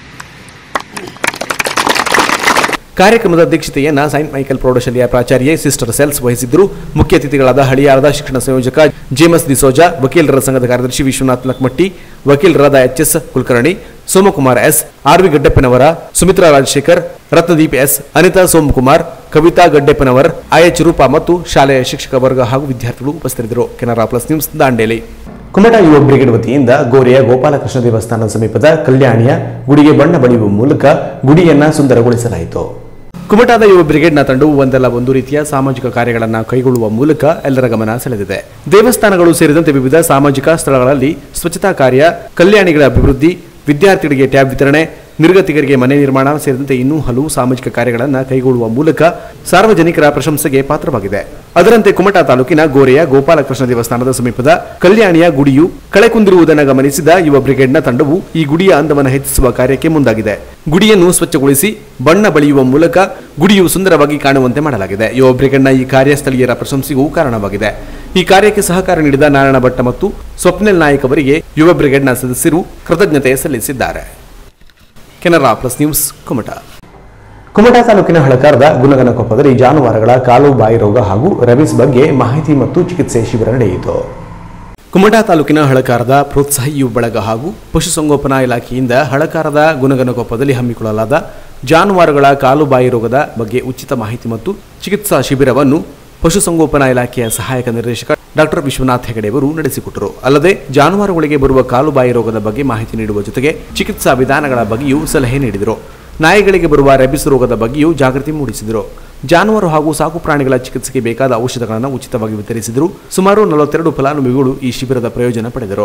ಕಾರ್ಯಕ್ರಮದ ಅಧ್ಯಕ್ಷತೆಯನ್ನ ಸೈಂಟ್ ಮೈಕಲ್ ಪ್ರೌಢಶಾಲೆಯ ಪ್ರಾಚಾರ್ಯೆ ಸಿಸ್ಟರ್ ಸೆಲ್ಸ್ ವಹಿಸಿದ್ರು ಮುಖ್ಯ ಅತಿಥಿಗಳಾದ ಹಳಿಯಾಳದ ಶಿಕ್ಷಣ ಸಂಯೋಜಕ ಜೇಮಸ್ ದಿಸೋಜಾ ವಕೀಲರ ಸಂಘದ ಕಾರ್ಯದರ್ಶಿ ವಿಶ್ವನಾಥ್ ಲಕ್ಮಟ್ಟಿ ವಕೀಲರಾದ H S Kulkarni Somakumar S R V Gaddeppanavar Sumitra Rajashekhar Ratnadeep S Anita Somakumar Kavita Gaddeppanavar IH Rupa ಮತ್ತು ಶಾಲೆಯ ಶಿಕ್ಷಕ ವರ್ಗ ಹಾಗೂ ವಿದ್ಯಾರ್ಥಿಗಳು ಉಪಸ್ಥಿತರಿದ್ದರು Canara plus news Dandeli Kumta Yuva brigade ವತಿಯಿಂದ ಗೋರೆಯ ಗೋಪಾಲಕೃಷ್ಣ ದೇವಸ್ಥಾನದ ಸಮೀಪದ ಕಲ್ಯಾಣಿಯ ಗುಡಿಗೆ ಬಣ್ಣ ಬಳಿಯುವ ಮೂಲಕ ಗುಡಿಯನ್ನ ಸುಂದರಗೊಳಿಸಲಾಯಿತು ಕುಮಟಾದ ಯುವ ಬ್ರಿಗೇಡ್ನ ತಂಡವು ಒಂದಲ್ಲ ಒಂದು ರೀತಿಯ ಸಾಮಾಜಿಕ ಕಾರ್ಯಗಳನ್ನು ಕೈಗೊಳ್ಳುವ ಮೂಲಕ ಎಲ್ಲರ ಗಮನ ಸೆಳೆದಿದೆ ದೇವಸ್ಥಾನಗಳು ಸೇರಿದಂತೆ ವಿವಿಧ ಸಾಮಾಜಿಕ ಸ್ಥಳಗಳಲ್ಲಿ ಸ್ವಚ್ಛತಾ ಕಾರ್ಯ ಕಲ್ಯಾಣಿಗಳ ಅಭಿವೃದ್ಧಿ ವಿದ್ಯಾರ್ಥಿಗಳಿಗೆ ಟ್ಯಾಬ್ ವಿತರಣೆ ನಿರ್ಗತಿಕರಿಗೆ ಮನೆ ನಿರ್ಮಾಣ ಸೇರಿದಂತೆ ಇನ್ನೂ ಹಲವು ಸಾಮಾಜಿಕ ಕಾರ್ಯಗಳನ್ನು ಕೈಗೊಳ್ಳುವ ಮೂಲಕ ಸಾರ್ವಜನಿಕರ ಪ್ರಶಂಸೆಗೆ ಪಾತ್ರವಾಗಿದೆ ಅದರಂತೆ ಕುಮಟಾ ತಾಲೂಕಿನ ಗೋರೆಯ ಗೋಪಾಲಕೃಷ್ಣ ದೇವಸ್ಥಾನದ ಸಮೀಪದ ಕಲ್ಯಾಣಿಯ ಗುಡಿಯು ಕಳೆಕುಂದಿರುವುದನ್ನು ಗಮನಿಸಿದ ಯುವ ಬ್ರಿಗೇಡ್ನ ತಂಡವು ಈ ಗುಡಿಯ ಅಂದವನ್ನು ಹೆಚ್ಚಿಸುವ ಕಾರ್ಯಕ್ಕೆ ಮುಂದಾಗಿದೆ ಗುಡಿಯನ್ನು ಸ್ವಚ್ಛಗೊಳಿಸಿ ಬಣ್ಣ ಬಳಿಯುವ ಮೂಲಕ ಗುಡಿಯು ಸುಂದರವಾಗಿ ಕಾಣುವಂತೆ ಮಾಡಲಾಗಿದೆ ಯುವ ಬ್ರಿಗೇಡ್ನ ಈ ಕಾರ್ಯ ಸ್ಥಳೀಯರ ಪ್ರಶಂಸೆಗೂ ಕಾರಣವಾಗಿದೆ ಈ ಕಾರ್ಯಕ್ಕೆ ಸಹಕಾರ ನೀಡಿದ ನಾರಾಯಣ ಭಟ್ಟ ಮತ್ತು ಸ್ವಪ್ನಿಲ್ ನಾಯಕ್ ಅವರಿಗೆ ಯುವ ಬ್ರಿಗೇಡ್ನ ಸದಸ್ಯರು ಕೃತಜ್ಞತೆ ಸಲ್ಲಿಸಿದ್ದಾರೆ ಕೆನರಾ ಪ್ಲಸ್ ನ್ಯೂಸ್ ಕುಮಟಾ ಕುಮಟಾ ತಾಲೂಕಿನ ಹಳಕಾರದ ಗುಣಗನಕೊಪ್ಪದಲ್ಲಿ ಜಾನುವಾರುಗಳ ಕಾಲು ಬಾಯಿ ರೋಗ ಹಾಗೂ ರಬಿಸ್ ಬಗ್ಗೆ ಮಾಹಿತಿ ಮತ್ತು ಚಿಕಿತ್ಸೆ ಶಿಬಿರ ನಡೆಯಿತು ಕುಮಟಾ ತಾಲೂಕಿನ ಹಳಕಾರದ ಪ್ರೋತ್ಸಾಹಿ ಯುವ ಬಳಗ ಹಾಗೂ ಪಶುಸಂಗೋಪನಾ ಇಲಾಖೆಯಿಂದ ಹಳಕಾರದ ಗುಣಗನಕೊಪ್ಪದಲ್ಲಿ ಹಮ್ಮಿಕೊಳ್ಳಲಾದ ಜಾನುವಾರುಗಳ ಕಾಲು ಬಾಯಿ ರೋಗದ ಬಗ್ಗೆ ಉಚಿತ ಮಾಹಿತಿ ಮತ್ತು ಚಿಕಿತ್ಸಾ ಶಿಬಿರವನ್ನು ಪಶುಸಂಗೋಪನಾ ಇಲಾಖೆಯ ಸಹಾಯಕ ನಿರ್ದೇಶಕ ಡಾಕ್ಟರ್ ವಿಶ್ವನಾಥ್ ಹೆಗಡೆ ಅವರು ನಡೆಸಿಕೊಟ್ಟರು ಅಲ್ಲದೆ ಜಾನುವಾರುಗಳಿಗೆ ಬರುವ ಕಾಲು ಬಾಯಿ ರೋಗದ ಬಗ್ಗೆ ಮಾಹಿತಿ ನೀಡುವ ಜೊತೆಗೆ ಚಿಕಿತ್ಸಾ ವಿಧಾನಗಳ ಬಗ್ಗೆಯೂ ಸಲಹೆ ನೀಡಿದರು ನಾಯಿಗಳಿಗೆ ಬರುವ ರೆಬಿಸ್ ರೋಗದ ಬಗ್ಗೆಯೂ ಜಾಗೃತಿ ಮೂಡಿಸಿದರು ಜಾನುವಾರು ಹಾಗೂ ಸಾಕು ಪ್ರಾಣಿಗಳ ಚಿಕಿತ್ಸೆಗೆ ಬೇಕಾದ ಔಷಧಗಳನ್ನು ಉಚಿತವಾಗಿ ವಿತರಿಸಿದರು ಸುಮಾರು ನಲವತ್ತೆರಡು ಫಲಾನುಭವಿಗಳು ಈ ಶಿಬಿರದ ಪ್ರಯೋಜನ ಪಡೆದರು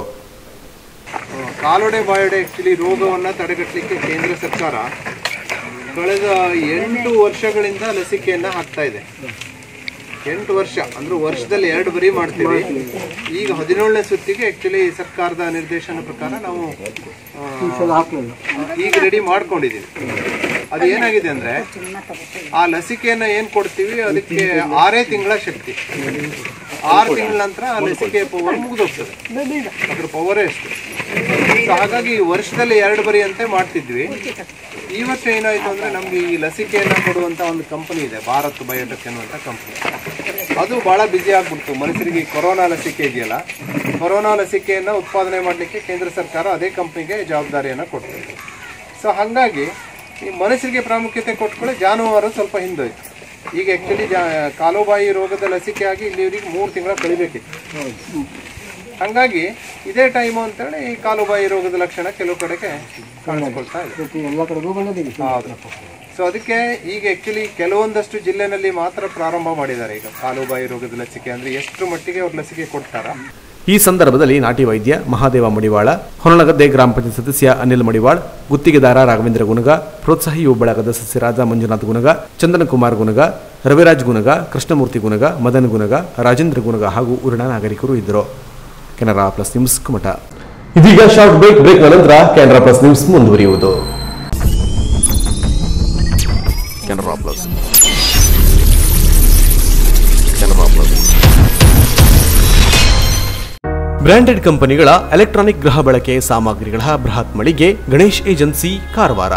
ಕಾಲೊಡೆ ಬಾಯೊಡೆ ಆ್ಯಕ್ಚುಲಿ ರೋಗವನ್ನು ತಡೆಗಟ್ಟಲಿಕ್ಕೆ ಕೇಂದ್ರ ಸರ್ಕಾರ ಕಳೆದ ಎಂಟು ವರ್ಷಗಳಿಂದ ಲಸಿಕೆಯನ್ನು ಹಾಕ್ತಾ ಇದೆ ಎಂಟು ವರ್ಷ ಅಂದ್ರೆ ವರ್ಷದಲ್ಲಿ ಎರಡು ಬರಿ ಮಾಡ್ತೀವಿ ಈಗ ಹದಿನೇಳನೇ ಸುತ್ತಿಗೆ ಆ್ಯಕ್ಚುಲಿ ಸರ್ಕಾರದ ನಿರ್ದೇಶನ ಪ್ರಕಾರ ನಾವು ಆ, ಈಗ ರೆಡಿ ಮಾಡ್ಕೊಂಡಿದ್ದೀವಿ ಅದು ಏನಾಗಿದೆ ಅಂದ್ರೆ ಆ ಲಸಿಕೆಯನ್ನ ಏನ್ ಕೊಡ್ತೀವಿ ಅದಕ್ಕೆ ಆರೇ ತಿಂಗಳ ಶಕ್ತಿ ಆರು ತಿಂಗಳ ನಂತರ ಆ ಲಸಿಕೆ ಪವರ್ ಮುಗಿದೋಗ್ತದೆ ಅದ್ರ ಪವರೇ ಅಷ್ಟು ಸೊ ಹಾಗಾಗಿ ವರ್ಷದಲ್ಲಿ ಎರಡು ಬರಿ ಅಂತೆ ಮಾಡ್ತಿದ್ವಿ ಈ ವರ್ಷ ಏನಾಯ್ತು ಅಂದ್ರೆ ನಮ್ಗೆ ಈ ಲಸಿಕೆಯನ್ನ ಕೊಡುವಂತ ಒಂದು ಕಂಪನಿ ಇದೆ ಭಾರತ್ ಬಯೋಟೆಕ್ ಅನ್ನುವಂತ ಕಂಪನಿ ಅದು ಬಹಳ ಬ್ಯುಸಿ ಆಗ್ಬಿಡ್ತು ಮನುಷ್ಯರಿಗೆ ಈ ಕೊರೋನಾ ಲಸಿಕೆ ಇದೆಯಲ್ಲ ಕೊರೋನಾ ಲಸಿಕೆಯನ್ನ ಉತ್ಪಾದನೆ ಮಾಡಲಿಕ್ಕೆ ಕೇಂದ್ರ ಸರ್ಕಾರ ಅದೇ ಕಂಪನಿಗೆ ಜವಾಬ್ದಾರಿಯನ್ನ ಕೊಡ್ತದೆ ಸೊ ಹಾಗಾಗಿ ಈ ಮನುಷ್ಯರಿಗೆ ಪ್ರಾಮುಖ್ಯತೆ ಕೊಟ್ಕೊಳ್ಳಿ ಜಾನುವಾರು ಸ್ವಲ್ಪ ಹಿಂದೋಯ್ತು ಈಗ ಆ್ಯಕ್ಚುಲಿ ಜಾ ಕಾಲುಬಾಯಿ ರೋಗದ ಲಸಿಕೆ ಆಗಿ ಇಲ್ಲಿವರಿಗೆ ಮೂರು ತಿಂಗಳ ಕಳಿಬೇಕಿತ್ತು ಹಂಗಾಗಿ ಇದೇ ಟೈಮು ಅಂತೇಳಿ ಈ ಕಾಲುಬಾಯಿ ರೋಗದ ಲಕ್ಷಣ ಕೆಲವು ಕಡೆಗೆ ಕಾಣಿಸ್ಕೊಳ್ತಾ ಇದೆ ಹೌದು ಸೊ ಅದಕ್ಕೆ ಈಗ ಆ್ಯಕ್ಚುಲಿ ಕೆಲವೊಂದಷ್ಟು ಜಿಲ್ಲೆನಲ್ಲಿ ಮಾತ್ರ ಪ್ರಾರಂಭ ಮಾಡಿದ್ದಾರೆ ಈಗ ಕಾಲುಬಾಯಿ ರೋಗದ ಲಸಿಕೆ ಅಂದ್ರೆ ಎಷ್ಟು ಮಟ್ಟಿಗೆ ಅವ್ರು ಲಸಿಕೆ ಕೊಡ್ತಾರ ಈ ಸಂದರ್ಭದಲ್ಲಿ ನಾಟಿ ವೈದ್ಯ ಮಹಾದೇವ ಮಡಿವಾಳ ಹೊರನಗದ್ದೆ ಗ್ರಾಮ ಪಂಚಾಯತ್ ಸದಸ್ಯ ಅನಿಲ್ ಮಡಿವಾಳ್ ಗುತ್ತಿಗೆದಾರ ರಾಘವೇಂದ್ರ ಗುನಗ ಪ್ರೋತ್ಸಾಹಿ ಯುವ ಬಳಗದ ಸದಸ್ಯರಾದ ಮಂಜುನಾಥ್ ಗುನಗ ಚಂದನ ಕುಮಾರ್ ಗುನಗ ರವಿರಾಜ್ ಗುನಗ ಕೃಷ್ಣಮೂರ್ತಿ ಗುನಗ ಮದನ್ ಗುನಗ ರಾಜೇಂದ್ರ ಗುನಗ ಹಾಗೂ ಊರಿನ ನಾಗರಿಕರು ಇದ್ದರು ಕೆನರಾ ಪ್ಲಸ್ ನ್ಯೂಸ್ ಕುಮಟ ಇದೀಗ ಶಾರ್ಟ್ ಬ್ರೇಕ್ ಬ್ರೇಕ್ ನಂತರ ಕೆನರಾ ಪ್ಲಸ್ ನ್ಯೂಸ್ ಮುಂದುವರಿಯುವುದು Canara plus Canara plus branded ಕಂಪನಿಗಳ ಎಲೆಕ್ಟ್ರಾನಿಕ್ ಗೃಹ ಬಳಕೆ ಸಾಮಗ್ರಿಗಳ ಬೃಹತ್ ಮಳಿಗೆ ಗಣೇಶ್ ಏಜೆನ್ಸಿ ಕಾರವಾರ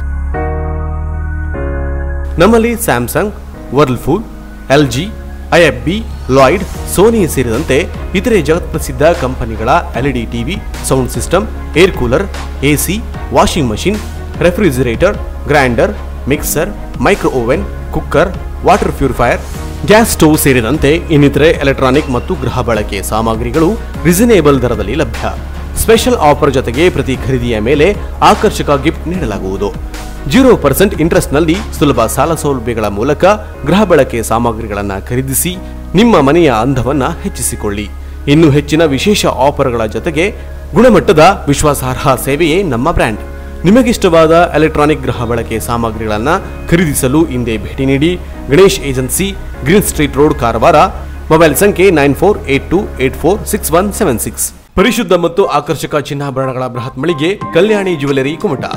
ನಮ್ಮಲ್ಲಿ Samsung Whirlpool LG IFB Lloyd Sony ಸೇರಿದಂತೆ ಇತರೆ ಜಗತ್ಪ್ರಸಿದ್ಧ ಕಂಪನಿಗಳ LED TV sound system air cooler AC washing machine refrigerator grinder mixer micro oven cooker water purifier gas stove ಸೇರಿದಂತೆ ಇನ್ನಿತರೆ ಎಲೆಕ್ಟ್ರಾನಿಕ್ ಮತ್ತು ಗೃಹ ಬಳಕೆ ಸಾಮಗ್ರಿಗಳು ರಿಸನೇಬಲ್ ದರದಲ್ಲಿ ಲಭ್ಯ ಸ್ಪೆಷಲ್ ಆಫರ್ ಜೊತೆಗೆ ಪ್ರತಿ ಖರೀದಿಯ ಮೇಲೆ ಆಕರ್ಷಕ ಗಿಫ್ಟ್ ನೀಡಲಾಗುವುದು ಜೀರೋ ಪರ್ಸೆಂಟ್ ಇಂಟ್ರೆಸ್ಟ್ನಲ್ಲಿ ಸುಲಭ ಸಾಲ ಸೌಲಭ್ಯಗಳ ಮೂಲಕ ಗೃಹ ಬಳಕೆ ಸಾಮಗ್ರಿಗಳನ್ನು ಖರೀದಿಸಿ ನಿಮ್ಮ ಮನೆಯ ಅಂದವನ್ನ ಹೆಚ್ಚಿಸಿಕೊಳ್ಳಿ ಇನ್ನು ಹೆಚ್ಚಿನ ವಿಶೇಷ ಆಫರ್ಗಳ ಜೊತೆಗೆ ಗುಣಮಟ್ಟದ ವಿಶ್ವಾಸಾರ್ಹ ಸೇವೆಯೇ ನಮ್ಮ ಬ್ರ್ಯಾಂಡ್ ನಿಮಗಿಷ್ಟವಾದ ಎಲೆಕ್ಟ್ರಾನಿಕ್ ಗೃಹ ಬಳಕೆ ಸಾಮಗ್ರಿಗಳನ್ನು ಖರೀದಿಸಲು ಹಿಂದೆ ಭೇಟಿ ನೀಡಿ Ganesh agency green street road Karwar mobile ಸಂಖ್ಯೆ nine four eight two eight four six one seven six ಪರಿಶುದ್ಧ ಮತ್ತು ಆಕರ್ಷಕ ಚಿನ್ನಾಭರಣಗಳ ಬೃಹತ್ ಮಳಿಗೆ ಕಲ್ಯಾಣಿ ಜ್ಯುವೆಲರಿ ಕುಮಟ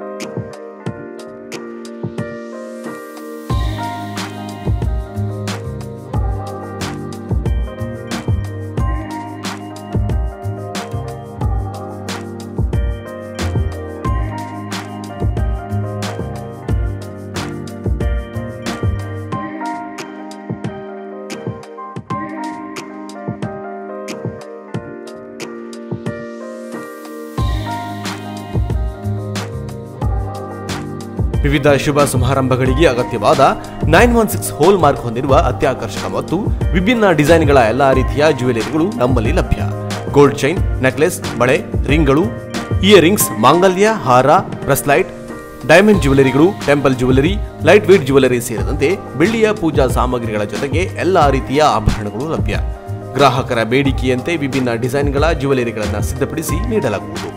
ವಿವಿಧ ಶುಭ ಸಮಾರಂಭಗಳಿಗೆ ಅಗತ್ಯವಾದ nine one six hallmark ಹೊಂದಿರುವ ಅತ್ಯಾಕರ್ಷಕ ಮತ್ತು ವಿಭಿನ್ನ ಡಿಸೈನ್ಗಳ ಎಲ್ಲಾ ರೀತಿಯ ಜ್ಯುವೆಲರಿಗಳು ನಮ್ಮಲ್ಲಿ ಲಭ್ಯ ಗೋಲ್ಡ್ ಚೈನ್ ನೆಕ್ಲೆಸ್ ಬಳೆ ರಿಂಗ್ಗಳು ಇಯರಿಂಗ್ಸ್ ಮಾಂಗಲ್ಯ ಹಾರ ಬ್ರೆಸ್ಲೈಟ್ ಡೈಮಂಡ್ ಜ್ಯುವೆಲರಿಗಳು temple jewellery light weight jewellery ಸೇರಿದಂತೆ ಬೆಳ್ಳಿಯ ಪೂಜಾ ಸಾಮಗ್ರಿಗಳ ಜೊತೆಗೆ ಎಲ್ಲಾ ರೀತಿಯ ಆಭರಣಗಳು ಲಭ್ಯ ಗ್ರಾಹಕರ ಬೇಡಿಕೆಯಂತೆ ವಿಭಿನ್ನ ಡಿಸೈನ್ಗಳ ಜ್ಯುವೆಲರಿಗಳನ್ನು ಸಿದ್ಧಪಡಿಸಿ ನೀಡಲಾಗುವುದು